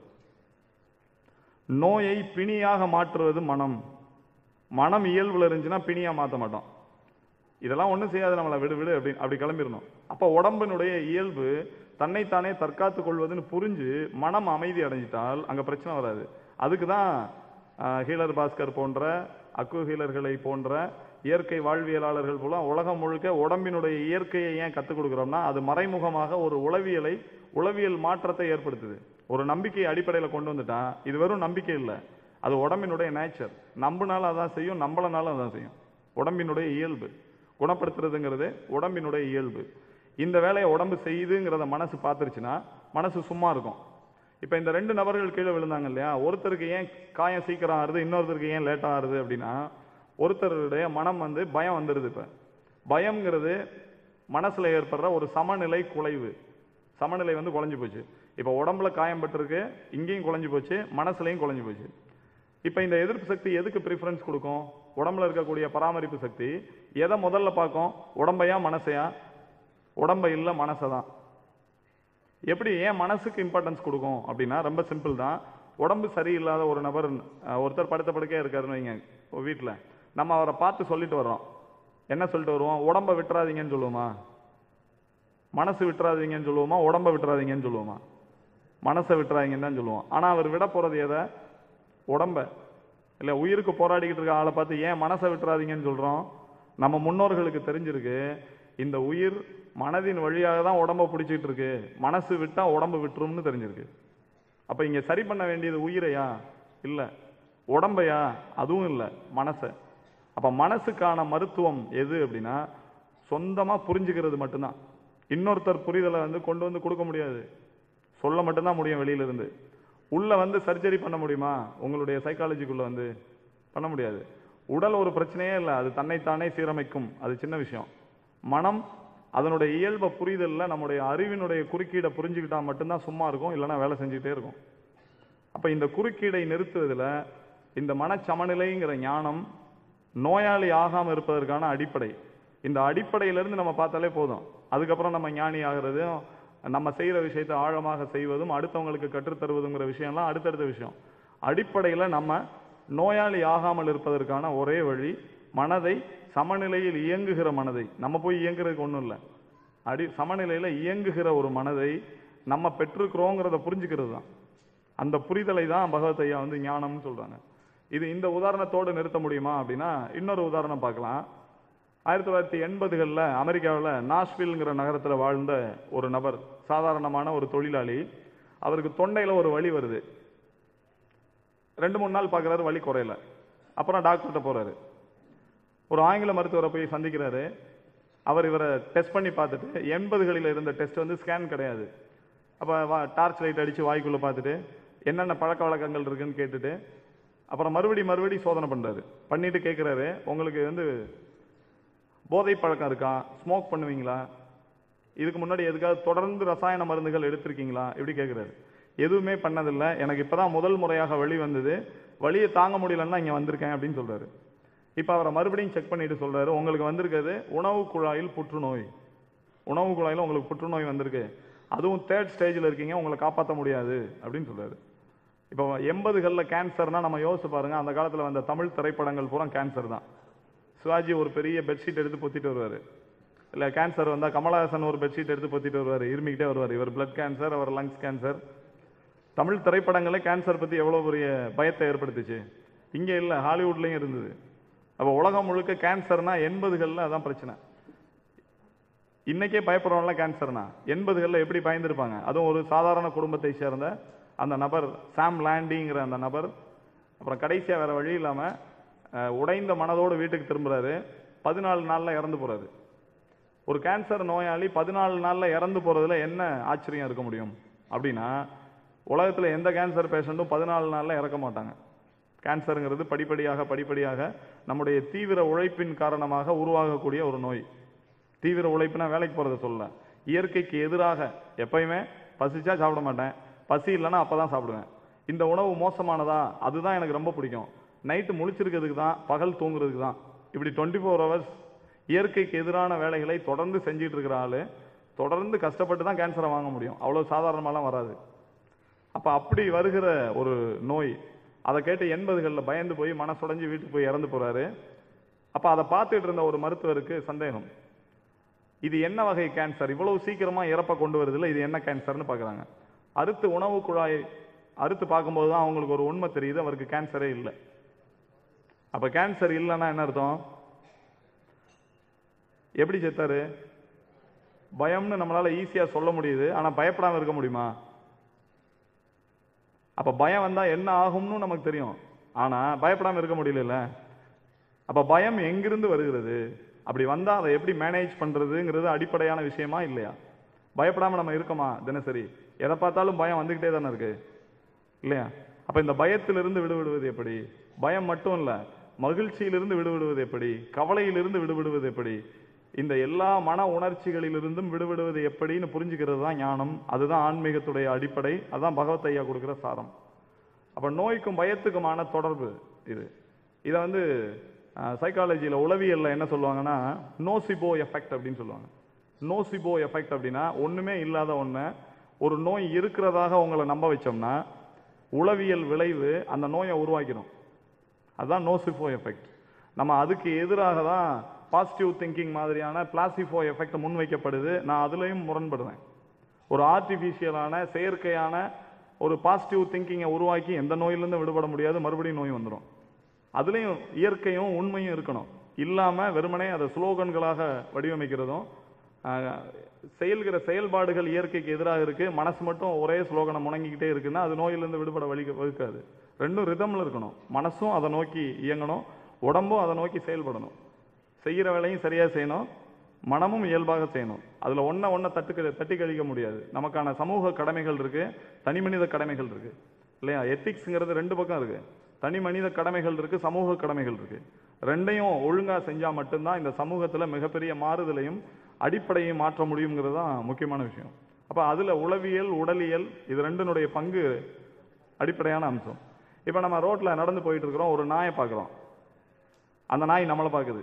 நோயை பிணியாக மாற்றுவது மனம் மனம் இயல்புல இருந்துச்சுன்னா பிணியா மாத்த மாட்டோம் இதெல்லாம் ஒண்ணும் செய்யாது நம்மளை விடு விடு அப்படி அப்படி கிளம்பிடணும் அப்ப உடம்பினுடைய இயல்பு தன்னைத்தானே தற்காத்துக் கொள்வதுன்னு புரிஞ்சு மனம் அமைதி அடைஞ்சிட்டால் அங்க பிரச்சனை வராது அதுக்கு தான் ஹீலர் பாஸ்கர் போன்ற அக்கு ஹீலர்களை போன்ற இயற்கை வாழ்வியலாளர்கள் போல உலகம் முழுக்க உடம்பினுடைய இயற்கையை ஏன் கத்துக் கொடுக்குறோம்னா அது மறைமுகமாக ஒரு உளவியலை உளவியல் மாற்றத்தை ஏற்படுத்துது ஒரு நம்பிக்கை அடிப்படையில கொண்டு வந்துட்டா இது வெறும் நம்பிக்கை இல்லை அது உடம்பினுடைய நேச்சர் நம்பினாலும் அதான் செய்யும் நம்பலனாலும் அதான் செய்யும் உடம்பினுடைய இயல்பு குணப்படுத்துறதுங்கிறது உடம்பினுடைய இயல்பு இந்த வேலையை உடம்பு செய்யுதுங்கிறத மனசு பார்த்துருச்சுன்னா மனசு சும்மா இருக்கும் இப்ப இந்த ரெண்டு நபர்கள் கீழே விழுந்தாங்க இல்லையா ஒருத்தருக்கு ஏன் காயம் சீக்கிரம் ஆறுது இன்னொருத்தருக்கு ஏன் லேட்டா ஆறுது அப்படின்னா ஒருத்தருடைய மனம் வந்து பயம் வந்துடுது இப்ப பயம்ங்கிறது மனசுல ஏற்படுற ஒரு சமநிலை குலைவு சமநிலை வந்து குலைஞ்சு போச்சு இப்ப உடம்புல காயம் பட்டிருக்கு இங்கேயும் குலைஞ்சு போச்சு மனசுலயும் குலைஞ்சு போச்சு இப்ப இந்த எதிர்ப்பு சக்தி எதுக்கு ப்ரிஃபரன்ஸ் கொடுக்கும் உடம்புல இருக்கக்கூடிய பராமரிப்பு சக்தி எதை முதல்ல பார்க்கும் உடம்பையா மனசையா உடம்ப இல்ல மனசை தான் எப்படி ஏன் மனசுக்கு இம்பார்ட்டன்ஸ் கொடுக்கும் அப்படின்னா ரொம்ப சிம்பிள் தான் உடம்பு சரியில்லாத ஒரு நபர் அஹ், ஒருத்தர் படுத்த படுக்கையா இருக்காருன்னு வைங்க வீட்டில் நம்ம அவரை பார்த்து சொல்லிட்டு வர்றோம் என்ன சொல்லிட்டு வருவோம் உடம்ப விட்டுறாதீங்கன்னு சொல்லுவோமா மனசு விட்டுறாதீங்கன்னு சொல்லுவோமா உடம்ப விட்டுறாதீங்கன்னு சொல்லுவோமா மனசை விட்டுறாதீங்கன்னு தான் சொல்லுவோம் ஆனா அவர் விட போறது எதை உடம்ப இல்ல உயிருக்கு போராடிக்கிட்டு இருக்க ஆளை பார்த்து ஏன் மனசை விட்டுறாதீங்கன்னு சொல்றோம் நம்ம முன்னோர்களுக்கு தெரிஞ்சிருக்கு இந்த உயிர் மனதின் வழியாக தான் உடம்ப பிடிச்சிட்டு இருக்கு மனசு விட்டா உடம்பு விட்டுரும்னு தெரிஞ்சிருக்கு அப்ப இங்க சரி பண்ண வேண்டியது உயிரையா இல்ல உடம்பையா அதுவும் இல்ல மனசை அப்ப மனசுக்கான மருத்துவம் எது அப்படின்னா சொந்தமா புரிஞ்சுக்கிறது மட்டும்தான் இன்னொருத்தர் புரிதலை வந்து கொண்டு வந்து கொடுக்க முடியாது சொல்ல மட்டும்தான் முடியும் வெளியில இருந்து உள்ள வந்து சர்ஜரி பண்ண முடியுமா உங்களுடைய சைக்காலஜிக்குள்ள வந்து பண்ண முடியாது உடல் ஒரு பிரச்சனையே இல்லை அது தன்னைத்தானே சீரமைக்கும் அது சின்ன விஷயம் மனம் அதனுடைய இயல்பை புரிதல்ல நம்முடைய அறிவினுடைய குறுக்கீடை புரிஞ்சுக்கிட்டா மட்டும்தான் சும்மா இருக்கும் இல்லைன்னா வேலை செஞ்சுக்கிட்டே இருக்கும் அப்ப இந்த குறுக்கீடை நிறுத்துவதில் இந்த மனச்சமநிலைங்கிற ஞானம் நோயாளி ஆகாம இருப்பதற்கான அடிப்படை இந்த அடிப்படையிலிருந்து நம்ம பார்த்தாலே போதும் அதுக்கப்புறம் நம்ம ஞானி ஆகிறதும் நம்ம செய்யற விஷயத்தை ஆழமாக செய்வதும் அடுத்தவங்களுக்கு கற்றுத்தருவதுங்கிற விஷயம்லாம் அடுத்தடுத்த விஷயம் அடிப்படையில நம்ம நோயாளி ஆகாமல் இருப்பதற்கான ஒரே வழி மனதை சமநிலையில் இயங்குகிற மனதை நம்ம போய் இயங்குறதுக்கு ஒண்ணும் இல்லை அடி சமநிலையில இயங்குகிற ஒரு மனதை நம்ம பெற்றிருக்கிறோங்கிறத புரிஞ்சுக்கிறது தான் அந்த புரிதலை தான் பகவத் ஐயா வந்து ஞானம்னு சொல்றாங்க இது இந்த உதாரணத்தோடு நிறுத்த முடியுமா அப்படின்னா இன்னொரு உதாரணம் பார்க்கலாம் ஆயிரத்தி தொள்ளாயிரத்தி எண்பதுகளில் அமெரிக்காவில் நாஷ்வில்ங்கிற நகரத்தில் வாழ்ந்த ஒரு நபர் சாதாரணமான ஒரு தொழிலாளி அவருக்கு தொண்டையில் ஒரு வலி வருது ரெண்டு மூணு நாள் பார்க்குறாரு வலி குறையல அப்புறம் டாக்டர்கிட்ட போறாரு ஒரு ஆங்கில மருத்துவரை போய் சந்திக்கிறாரு அவர் இவரை டெஸ்ட் பண்ணி பார்த்துட்டு எண்பதுகளில் இருந்த டெஸ்ட் வந்து ஸ்கேன் கிடையாது அப்போ டார்ச் லைட் அடித்து வாய்க்குள்ளே பார்த்துட்டு என்னென்ன பழக்க வழக்கங்கள் இருக்குன்னு கேட்டுட்டு அப்புறம் மறுபடி மறுபடி சோதனை பண்ணுறாரு பண்ணிட்டு கேட்குறாரு உங்களுக்கு வந்து போதை பழக்கம் இருக்கா ஸ்மோக் பண்ணுவீங்களா இதுக்கு முன்னாடி எதுக்காவது தொடர்ந்து ரசாயன மருந்துகள் எடுத்திருக்கீங்களா இப்படி கேட்குறாரு எதுவுமே பண்ணதில்லை எனக்கு இப்பதான் முதல் முறையாக வழி வந்தது வழியை தாங்க முடியலன்னா இங்கே வந்திருக்கேன் அப்படின்னு சொல்றாரு இப்போ அவரை மறுபடியும் செக் பண்ணிட்டு சொல்றாரு உங்களுக்கு வந்திருக்கிறது உணவு குழாயில் புற்றுநோய் உணவு குழாயில் உங்களுக்கு புற்றுநோய் வந்திருக்கு அதுவும் தேர்ட் ஸ்டேஜில் இருக்கீங்க உங்களை காப்பாற்ற முடியாது அப்படின்னு சொல்றாரு இப்போ எண்பதுகளில் கேன்சர்னா நம்ம யோசிச்சு பாருங்க அந்த காலத்தில் வந்த தமிழ் திரைப்படங்கள் பூரா கேன்சர் தான் சிவாஜி ஒரு பெரிய பெட்ஷீட் எடுத்து பொத்திட்டு வருவார் இல்லை கேன்சர் வந்தால் கமலஹாசன் ஒரு பெட்ஷீட் எடுத்து பொத்திட்டு வருவார் இருமிக்கிட்டே வருவார் இவர் பிளட் கேன்சர் அவர் லங்ஸ் கேன்சர் தமிழ் திரைப்படங்களே கேன்சர் பற்றி எவ்வளோ பெரிய பயத்தை ஏற்படுத்துச்சு இங்கே இல்லை ஹாலிவுட்லேயும் இருந்தது அப்போ உலகம் முழுக்க கேன்சர்னா எண்பதுகளில் அதான் பிரச்சனை இன்னைக்கே பயப்படுறவங்கள கேன்சர்னா எண்பதுகளில் எப்படி பயந்துருப்பாங்க அதுவும் ஒரு சாதாரண குடும்பத்தை சேர்ந்த அந்த நபர் சாம் லாண்டிங்கிற அந்த நபர் அப்புறம் கடைசியாக வேற வழி இல்லாமல் உடைந்த மனதோடு வீட்டுக்கு திரும்புறாரு பதினாலு நாளில் இறந்து போறாரு ஒரு கேன்சர் நோயாளி பதினாலு நாளில் இறந்து போறதுல என்ன ஆச்சரியம் இருக்க முடியும் அப்படின்னா உலகத்தில் எந்த கேன்சர் பேஷண்ட்டும் பதினாலு நாளில் இறக்க மாட்டாங்க கேன்சருங்கிறது படிப்படியாக படிப்படியாக நம்முடைய தீவிர உழைப்பின் காரணமாக உருவாகக்கூடிய ஒரு நோய் தீவிர உழைப்புனா வேலைக்கு போறதை சொல்ல இயற்கைக்கு எதிராக எப்பயுமே பசிச்சா சாப்பிட மாட்டேன் பசி இல்லைன்னா அப்பதான் சாப்பிடுவேன் இந்த உணவு மோசமானதா அதுதான் எனக்கு ரொம்ப பிடிக்கும் நைட்டு முழிச்சிருக்கிறதுக்கு தான் பகல் தூங்குறதுக்கு தான் இப்படி டுவெண்ட்டி ஃபோர் ஹவர்ஸ் இயற்கைக்கு எதிரான வேலைகளை தொடர்ந்து செஞ்சுட்டு இருக்கிற ஆளு தொடர்ந்து கஷ்டப்பட்டு தான் கேன்சரை வாங்க முடியும் அவ்வளோ சாதாரணமாலாம் வராது அப்ப அப்படி வருகிற ஒரு நோய் அதை கேட்டு எண்பதுகளில் பயந்து போய் மனசுடைஞ்சு வீட்டுக்கு போய் இறந்து போறாரு அப்ப அதை பார்த்துட்டு இருந்த ஒரு மருத்துவருக்கு சந்தேகம் இது என்ன வகை கேன்சர் இவ்வளவு சீக்கிரமா இறப்ப கொண்டு வருதுல இது என்ன கேன்சர்னு பார்க்கறாங்க அறுத்து உணவு குழாய் அறுத்து பார்க்கும்போது தான் அவங்களுக்கு ஒரு உண்மை தெரியுது அவருக்கு கேன்சரே இல்லை அப்ப கேன்சர் இல்லைன்னா என்ன அர்த்தம் எப்படி செத்தாரு பயம்னு நம்மளால ஈஸியா சொல்ல முடியுது ஆனா பயப்படாம இருக்க முடியுமா அப்ப பயம் வந்தா என்ன ஆகும்னு நமக்கு தெரியும் ஆனா பயப்படாம இருக்க முடியல அப்ப பயம் எங்கிருந்து வருகிறது அப்படி வந்தா அதை எப்படி மேனேஜ் பண்றதுங்கிறது அடிப்படையான விஷயமா இல்லையா பயப்படாம நம்ம இருக்கோமா தினசரி எதை பார்த்தாலும் பயம் வந்துகிட்டே தானே இருக்கு இல்லையா அப்ப இந்த பயத்திலிருந்து விடுவிடுவது எப்படி பயம் மட்டும் இல்ல மகிழ்ச்சியிலிருந்து விடுவிடுவது எப்படி கவலையிலிருந்து விடுவிடுவது எப்படி இந்த எல்லா மன உணர்ச்சிகளிலிருந்தும் விடுவிடுவது எப்படின்னு புரிஞ்சுக்கிறது தான் ஞானம் அதுதான் ஆன்மீகத்துடைய அடிப்படை அதுதான் பகவத் ஐயா கொடுக்கிற சாரம் அப்ப நோய்க்கும் பயத்துக்குமான தொடர்பு இது இதை வந்து சைக்காலஜியில உளவியல்ல என்ன சொல்லுவாங்கன்னா நோசிபோ எஃபெக்ட் அப்படின்னு சொல்லுவாங்க நோசிபோ எஃபெக்ட் அப்படின்னா ஒண்ணுமே இல்லாத ஒண்ண ஒரு நோய் இருக்கிறதாக உங்களை நம்ப வச்சோம்னா உளவியல் விளைவு அந்த நோயை உருவாக்கிடும் அதுதான் நோசிஃபோ எஃபெக்ட் நம்ம அதுக்கு எதிராக தான் பாசிட்டிவ் திங்கிங் மாதிரியான பிளாசிஃபோ எஃபெக்ட் முன்வைக்கப்படுது நான் அதுலயும் முரண்படுவேன் ஒரு ஆர்டிஃபிஷியலான செயற்கையான ஒரு பாசிட்டிவ் திங்கிங்கை உருவாக்கி எந்த நோயிலிருந்து விடுபட முடியாது மறுபடியும் நோய் வந்துடும் அதுலயும் இயற்கையும் உண்மையும் இருக்கணும் இல்லாம வெறுமனே அதை ஸ்லோகன்களாக வடிவமைக்கிறதும் ஆஹ், செயல்கிற செயல்பாடுகள் இயற்கைக்கு எதிராக இருக்கு மனசு மட்டும் ஒரே ஸ்லோகனை முணங்கிக்கிட்டே இருக்குன்னா அது நோயிலிருந்து விடுபட வழி வகுக்காது ரெண்டும் ரிதம்ல இருக்கணும் மனசும் அதை நோக்கி இயங்கணும் உடம்பும் அதை நோக்கி செயல்படணும் செய்யற வேலையும் சரியா செய்யணும் மனமும் இயல்பாக செய்யணும் அதுல ஒன்ன ஒன்ன தட்டு தட்டி கழிக்க முடியாது நமக்கான சமூக கடமைகள் இருக்கு தனி மனித கடமைகள் இருக்கு இல்லையா எத்திக்ஸ்ங்கிறது ரெண்டு பக்கம் இருக்கு தனி மனித கடமைகள் இருக்கு சமூக கடமைகள் இருக்கு ரெண்டையும் ஒழுங்கா செஞ்சா மட்டும்தான் இந்த சமூகத்துல மிகப்பெரிய மாறுதலையும் அடிப்படையும் மாற்ற முடியுங்கிறது தான் முக்கியமான விஷயம் அப்ப அதுல உளவியல் உடலியல் இது ரெண்டினுடைய பங்கு அடிப்படையான அம்சம் இப்ப நம்ம ரோட்ல நடந்து போயிட்டு இருக்கிறோம் ஒரு நாயை பார்க்கிறோம் அந்த நாய் நம்மளை பார்க்குது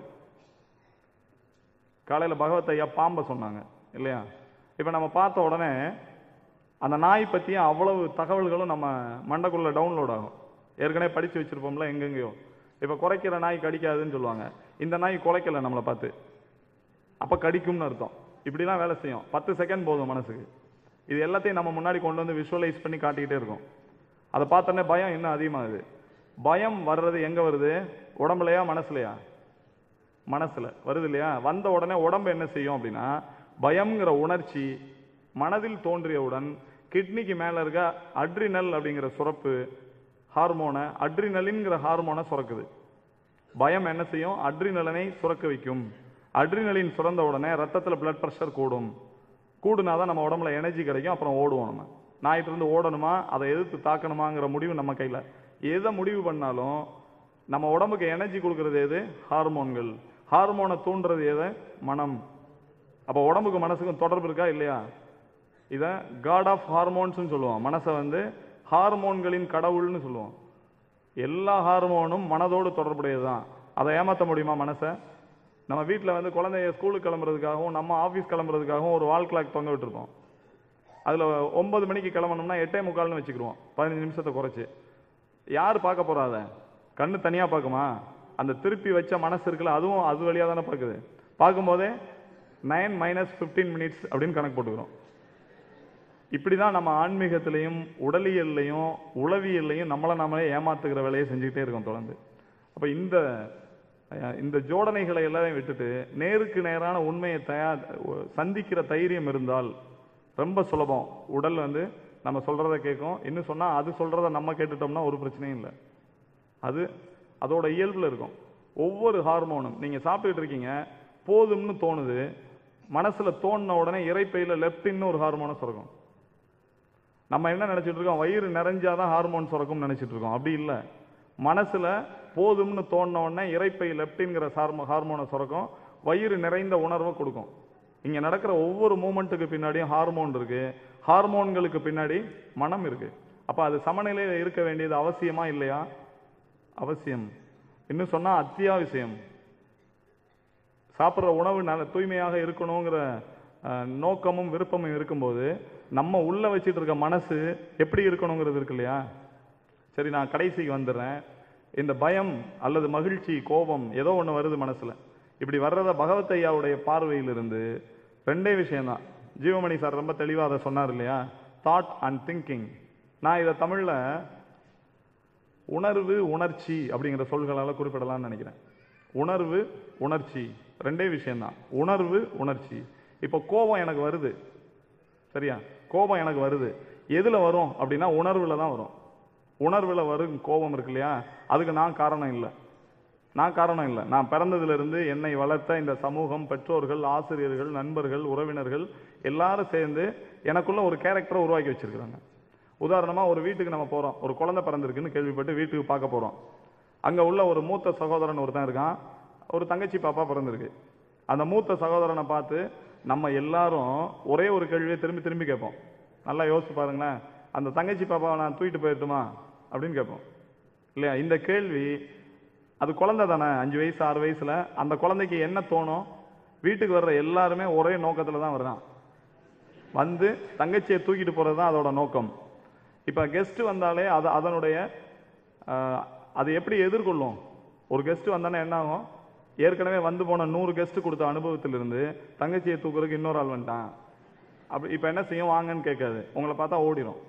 காலையில பகவத் ஐயா பாம்பை சொன்னாங்க இல்லையா இப்ப நம்ம பார்த்த உடனே அந்த நாய் பத்திய அவ்வளவு தகவல்களும் நம்ம மண்டைக்குள்ள டவுன்லோட் ஆகும் ஏற்கனவே படிச்சு வச்சிருப்போம்ல எங்கெங்கேயோ இப்ப குறைக்கிற நாய் கடிக்காதுன்னு சொல்லுவாங்க இந்த நாய் குலைக்கல நம்மளை பார்த்து அப்ப கடிக்கும்னு அர்த்தம் இப்படிலாம் வேலை செய்யும் பத்து செகண்ட் போதும் மனசுக்கு இது எல்லாத்தையும் நம்ம முன்னாடி கொண்டு வந்து விஷுவலைஸ் பண்ணி காட்டிக்கிட்டே இருக்கோம் அதை பார்த்தோன்னே பயம் இன்னும் அதிகமாகுது பயம் வர்றது எங்க வருது உடம்புலையா மனசுலையா மனசுல வருது இல்லையா வந்த உடனே உடம்பு என்ன செய்யும் அப்படின்னா பயம்ங்கிற உணர்ச்சி மனதில் தோன்றியவுடன் கிட்னிக்கு மேல இருக்க அட்ரினல் அப்படிங்கிற சுரப்பு ஹார்மோனை அட்ரினலின்ங்கிற ஹார்மோனை சுரக்குது பயம் என்ன செய்யும் அட்ரினலினை சுரக்க வைக்கும் அட்ரினலின் சுரந்த உடனே ரத்தத்துல பிளட் பிரஷர் கூடும் கூடுனா தான் நம்ம உடம்புல எனர்ஜி கிடைக்கும் அப்புறம் ஓடுவோம் நம்ம நாயிட்டு இருந்து ஓடணுமா அதை எதிர்த்து தாக்கணுமாங்கிற முடிவு நம்ம கையில எதை முடிவு பண்ணாலும் நம்ம உடம்புக்கு எனர்ஜி கொடுக்கறது எது ஹார்மோன்கள் ஹார்மோனை தூண்டுறது எது மனம் அப்போ உடம்புக்கு மனசுக்கும் தொடர்பு இருக்கா இல்லையா இதை காட் ஆஃப் ஹார்மோன்ஸ்னு சொல்லுவோம் மனசை வந்து ஹார்மோன்களின் கடவுள்னு சொல்லுவோம் எல்லா ஹார்மோனும் மனதோடு தொடர்புடையது தான் அதை ஏமாற்ற முடியுமா மனசை நம்ம வீட்டில் வந்து குழந்தைய ஸ்கூலுக்கு கிளம்புறதுக்காகவும் நம்ம ஆஃபீஸ் கிளம்புறதுக்காகவும் ஒரு வால் கிளாக் தொங்க விட்டுருப்போம் அதில் ஒன்பது மணிக்கு கிளம்பணும்னா எட்டே முக்கால்னு வச்சுக்கிருவோம் பதினஞ்சு நிமிஷத்தை குறைச்சி யார் பார்க்க போறா அதை கண்ணு தனியாக பார்க்குமா அந்த திருப்பி வச்ச மனசு இருக்குல்ல அதுவும் அது வழியாக தானே பார்க்குது பார்க்கும்போதே நைன் மைனஸ் ஃபிஃப்டீன் மினிட்ஸ் அப்படின்னு கணக்கு போட்டுக்கிறோம் இப்படி தான் நம்ம ஆன்மீகத்திலையும் உடலியல்லையும் உளவியல்லையும் நம்மளை நாமளே ஏமாத்துகிற வேலையை செஞ்சுக்கிட்டே இருக்கோம் தொடர்ந்து அப்போ இந்த அஹ், இந்த ஜோடனைகளை எல்லாரையும் விட்டுட்டு நேருக்கு நேரான உண்மையை தயார் சந்திக்கிற தைரியம் இருந்தால் ரொம்ப சுலபம் உடல் வந்து நம்ம சொல்றத கேட்கும் இன்னும் சொன்னா அது சொல்றத நம்ம கேட்டுட்டோம்னா ஒரு பிரச்சனையும் இல்லை அது அதோட இயல்புல இருக்கும் ஒவ்வொரு ஹார்மோனும் நீங்க சாப்பிட்டுட்டு இருக்கீங்க போதும்னு தோணுது மனசுல தோணுன உடனே இறைப்பையில லெப்டின்னு ஒரு ஹார்மோனை சுரக்கும் நம்ம என்ன நினைச்சிட்டு இருக்கோம் வயிறு நிறைஞ்சாதான் ஹார்மோன் சுரக்கும்னு நினைச்சிட்டு இருக்கோம் அப்படி இல்லை மனசுல போதும்னு தோணுன உடனே இறைப்பை லெப்டின்கிற ஹார்மோ ஹார்மோனை சுரக்கும் வயிறு நிறைந்த உணர்வை கொடுக்கும் இங்க நடக்கிற ஒவ்வொரு மூமெண்ட்டுக்கு பின்னாடியும் ஹார்மோன் இருக்கு ஹார்மோன்களுக்கு பின்னாடி மனம் இருக்கு அப்ப அது சமநிலையில இருக்க வேண்டியது அவசியமா இல்லையா அவசியம் இன்னும் சொன்னா அத்தியாவசியம் சாப்பிட்ற உணவு நல்ல தூய்மையாக இருக்கணுங்கிற அஹ், நோக்கமும் விருப்பமும் இருக்கும்போது நம்ம உள்ள வச்சிட்டு இருக்க மனசு எப்படி இருக்கணுங்கிறது இருக்கு இல்லையா சரி நான் கடைசிக்கு வந்துடுறேன் இந்த பயம் அல்லது மகிழ்ச்சி கோபம் ஏதோ ஒன்று வருது மனசுல இப்படி வர்றத பகவத் ஐயாவுடைய பார்வையிலிருந்து ரெண்டே விஷயம்தான் ஜீவமணி சார் ரொம்ப தெளிவாக அதை சொன்னார் இல்லையா தாட் அண்ட் திங்கிங் நான் இதை தமிழ்ல உணர்வு உணர்ச்சி அப்படிங்கிற சொல்களால குறிப்பிடலாம்னு நினைக்கிறேன் உணர்வு உணர்ச்சி ரெண்டே விஷயம்தான் உணர்வு உணர்ச்சி இப்போ கோபம் எனக்கு வருது சரியா கோபம் எனக்கு வருது எதுல வரும் அப்படின்னா உணர்வுல தான் வரும் உணர்வுல வரும் கோபம் இருக்கு இல்லையா அதுக்கு நான் காரணம் இல்லை நான் காரணம் இல்லை நான் பிறந்ததுல இருந்து என்னை வளர்த்த இந்த சமூகம் பெற்றோர்கள் ஆசிரியர்கள் நண்பர்கள் உறவினர்கள் எல்லாரும் சேர்ந்து எனக்குள்ள ஒரு கேரக்டரை உருவாக்கி வச்சிருக்கிறாங்க உதாரணமா ஒரு வீட்டுக்கு நம்ம போறோம் ஒரு குழந்தை பிறந்திருக்குன்னு கேள்விப்பட்டு வீட்டுக்கு பார்க்க போறோம் அங்க உள்ள ஒரு மூத்த சகோதரன் ஒருத்தன் இருக்கான் ஒரு தங்கச்சி பாப்பா பிறந்திருக்கு அந்த மூத்த சகோதரனை பார்த்து நம்ம எல்லாரும் ஒரே ஒரு கேள்வியை திரும்பி திரும்பி கேட்போம் நல்லா யோசிச்சு பாருங்களேன் அந்த தங்கச்சி பாப்பாவை நான் தூக்கிட்டு போயிட்டுமா அப்படின்னு கேட்போம் இல்லையா இந்த கேள்வி அது குழந்தை தானே அஞ்சு வயசு ஆறு வயசுல அந்த குழந்தைக்கு என்ன தோணும் வீட்டுக்கு வர்ற எல்லாருமே ஒரே நோக்கத்துல தான் வர்றான் வந்து தங்கச்சியை தூக்கிட்டு போறது தான் அதோட நோக்கம் இப்ப கெஸ்ட் வந்தாலே அது அதனுடைய ஆஹ், அது எப்படி எதிர்கொள்ளும் ஒரு கெஸ்ட் வந்தானே என்ன ஆகும் ஏற்கனவே வந்து போன நூறு கெஸ்ட் கொடுத்த அனுபவத்திலிருந்து தங்கச்சியை தூக்குறதுக்கு இன்னொரு ஆள் வந்துட்டான் அப்படி இப்ப என்ன செய்யும் வாங்கன்னு கேட்காது உங்களை பார்த்தா ஓடிடும்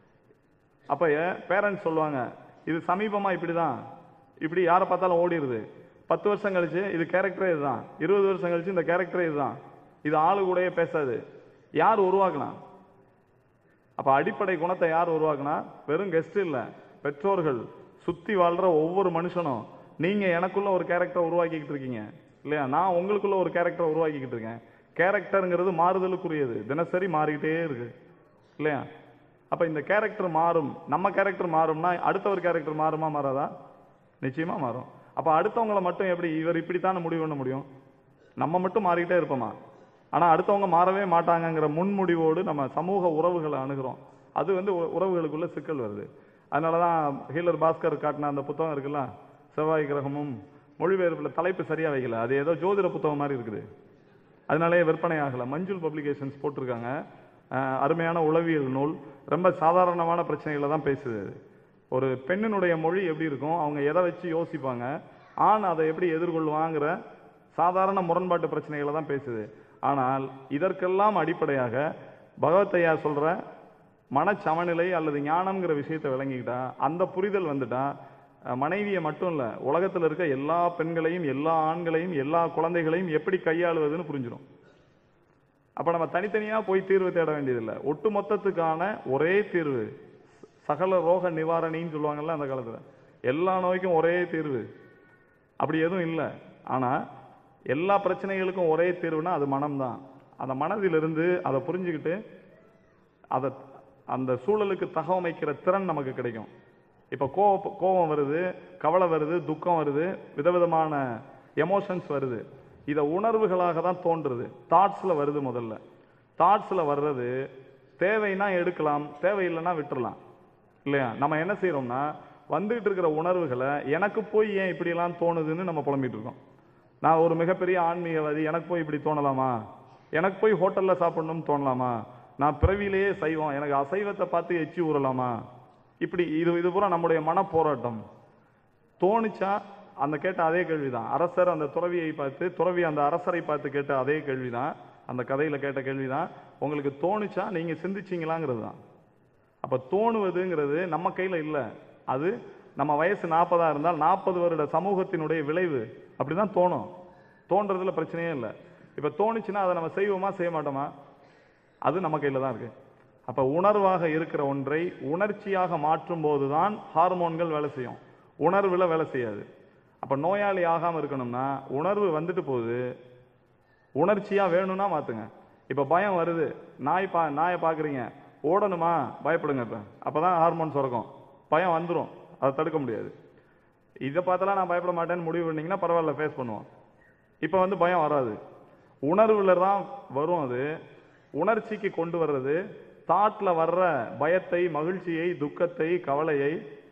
அப்ப பேரண்ட்ஸ் சொல்லுவாங்க இது சமீபமா இப்படிதான் இப்படி யாரை பார்த்தாலும் ஓடிடுது பத்து வருஷம் கழிச்சு இது கேரக்டரே இதுதான் இருபது வருஷம் கழிச்சு இந்த கேரக்டரே இதுதான் இது ஆளு கூடயே பேசாது யார் உருவாக்குனா அப்ப அடிப்படை குணத்தை யார் உருவாக்குனா வெறும் கெஸ்ட் இல்ல பெற்றோர்கள் சுத்தி வாழ்ற ஒவ்வொரு மனுஷனும் நீங்க எனக்குள்ள ஒரு கேரக்டர் உருவாக்கிக்கிட்டு இருக்கீங்க இல்லையா நான் உங்களுக்குள்ள ஒரு கேரக்டர் உருவாக்கிக்கிட்டு இருக்கேன் கேரக்டருங்கிறது மாறுதலுக்குரியது தினசரி மாறிக்கிட்டே இருக்கு இல்லையா அப்ப இந்த கேரக்டர் மாறும் நம்ம கேரக்டர் மாறும்னா அடுத்தவர் கேரக்டர் மாறுமா மாறாதா நிச்சயமா மாறும் அப்ப அடுத்தவங்கள மட்டும் எப்படி இவர் இப்படித்தான் முடிவு பண்ண முடியும் நம்ம மட்டும் மாறிக்கிட்டே இருப்போமா ஆனா அடுத்தவங்க மாறவே மாட்டாங்கங்கிற முன்முடிவோடு நம்ம சமூக உறவுகளை அணுகிறோம் அது வந்து உ- உறவுகளுக்குள்ள சிக்கல் வருது அதனாலதான் ஹீலர் பாஸ்கர் காட்டின அந்த புத்தகம் இருக்குல்ல செவ்வாய் கிரகமும் மொழிபெயர்ப்புல தலைப்பு சரியா வைக்கல அது ஏதோ ஜோதிட புத்தகம் மாதிரி இருக்குது அதனாலே விற்பனை ஆகல மஞ்சுள் பப்ளிகேஷன்ஸ் போட்டிருக்காங்க அஹ், அருமையான உளவியல் நூல் ரொம்ப சாதாரணமான பிரச்சனைகளை தான் பேசுது அது. ஒரு பெண்ணினுடைய மொழி எப்படி இருக்கும் அவங்க எதை வச்சு யோசிப்பாங்க ஆண் அதை எப்படி எதிர்கொள்வாங்கிற சாதாரண முரண்பாட்டு பிரச்சனைகளை தான் பேசுது ஆனால் இதற்கெல்லாம் அடிப்படையாக பகவத்தையா சொல்ற மனச்சமநிலை அல்லது ஞானம்ங்கிற விஷயத்தை விளங்கிக்கிட்டா அந்த புரிதல் வந்துட்டா அஹ், மனைவியை மட்டும் இல்ல உலகத்துல இருக்க எல்லா பெண்களையும் எல்லா ஆண்களையும் எல்லா குழந்தைகளையும் எப்படி கையாளுவதுன்னு புரிஞ்சிடும் அப்ப நம்ம தனித்தனியா போய் தீர்வு தேட வேண்டியதில்லை ஒட்டு மொத்தத்துக்கான ஒரே தீர்வு சகல ரோக நிவாரணின்னு சொல்லுவாங்கல்ல அந்த காலத்துல எல்லா நோய்க்கும் ஒரே தீர்வு அப்படி எதுவும் இல்லை ஆனா எல்லா பிரச்சனைகளுக்கும் ஒரே தீர்வுனா அது மனம்தான் அந்த மனதிலிருந்து அதை புரிஞ்சுக்கிட்டு அதை அந்த சூழலுக்கு தகவமைக்கிற திறன் நமக்கு கிடைக்கும் இப்போ கோவ கோபம் வருது கவலை வருது துக்கம் வருது விதவிதமான எமோஷன்ஸ் வருது இதை உணர்வுகளாக தான் தோன்றுது தாட்ஸில் வருது முதல்ல தாட்ஸில் வர்றது தேவைன்னா எடுக்கலாம் தேவையில்லைன்னா விட்டுறலாம் இல்லையா நம்ம என்ன செய்றோம்னா வந்துகிட்டு இருக்கிற உணர்வுகளை எனக்கு போய் ஏன் இப்படியெல்லாம் தோணுதுன்னு நம்ம புலம்பிட்டு இருக்கோம் நான் ஒரு மிகப்பெரிய ஆன்மீகவாதி எனக்கு போய் இப்படி தோணலாமா எனக்கு போய் ஹோட்டல்ல சாப்பிடணும்னு தோணலாமா நான் பிறவியிலேயே சைவம் எனக்கு அசைவத்தை பார்த்து எச்சி ஊறலாமா இப்படி இது இது பூரா நம்முடைய மன போராட்டம் தோணுச்சா அந்த கேட்ட அதே கேள்விதான் அரசர் அந்த துறவியை பார்த்து துறவி அந்த அரசரை பார்த்து கேட்ட அதே கேள்விதான் அந்த கதையில கேட்ட கேள்விதான் உங்களுக்கு தோணுச்சா நீங்க சிந்திச்சீங்களாங்கிறது தான் அப்ப தோணுவதுங்கிறது நம்ம கையில இல்ல அது நம்ம வயசு நாற்பதா இருந்தால் நாற்பது வருட சமூகத்தினுடைய விளைவு அப்படிதான் தோணும் தோன்றதுல பிரச்சனையே இல்லை இப்ப தோணுச்சுன்னா அதை நம்ம செய்வோமா செய்ய மாட்டோமா அது நம்ம கையில தான் இருக்கு அப்ப உணர்வாக இருக்கிற ஒன்றை உணர்ச்சியாக மாற்றும் போதுதான் ஹார்மோன்கள் வேலை செய்யும் உணர்வுல வேலை செய்யாது அப்ப நோயாளி ஆகாம இருக்கணும்னா உணர்வு வந்துட்டு போகுது உணர்ச்சியா வேணும்னா மாத்துங்க இப்ப பயம் வருது நாய் பா நாயை பாக்குறீங்க ஓடணுமா பயப்படுங்க இப்ப அப்பதான் ஹார்மோன் சுரக்கும் பயம் வந்துரும் அதை தடுக்க முடியாது இதை பார்த்தலாம் நான் பயப்பட மாட்டேன்னு முடிவு பண்ணீங்கன்னா பரவாயில்ல ஃபேஸ் பண்ணுவோம் இப்ப வந்து பயம் வராது உணர்வுல தான் வரும் அது உணர்ச்சிக்கு கொண்டு வர்றது தாட்ல வர்ற பயத்தை மகிழ்ச்சியை துக்கத்தை கவலையை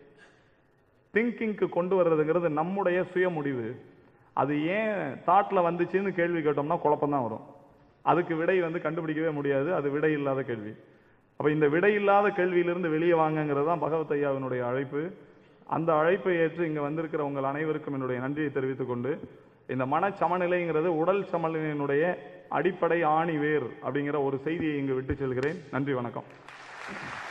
திங்கிங்க்கு கொண்டு வர்றதுங்கிறது நம்முடைய சுய முடிவு அது ஏன் தாட்ல வந்துச்சுன்னு கேள்வி கேட்டோம்னா குழப்பம் தான் வரும் அதுக்கு விடை வந்து கண்டுபிடிக்கவே முடியாது அது விடை இல்லாத கேள்வி அப்ப இந்த விடை இல்லாத கேள்வியிலிருந்து வெளியே வாங்கங்கிறது தான் பகவத் ஐயாவினுடைய அழைப்பு அந்த அழைப்பை ஏற்று இங்க வந்திருக்கிற உங்கள் அனைவருக்கும் என்னுடைய நன்றியை தெரிவித்துக் கொண்டு இந்த மன சமநிலைங்கிறது உடல் சமநிலையினுடைய அடிப்படை ஆணி வேர் அப்படிங்கிற ஒரு செய்தியை இங்கு விட்டு செல்கிறேன் நன்றி வணக்கம்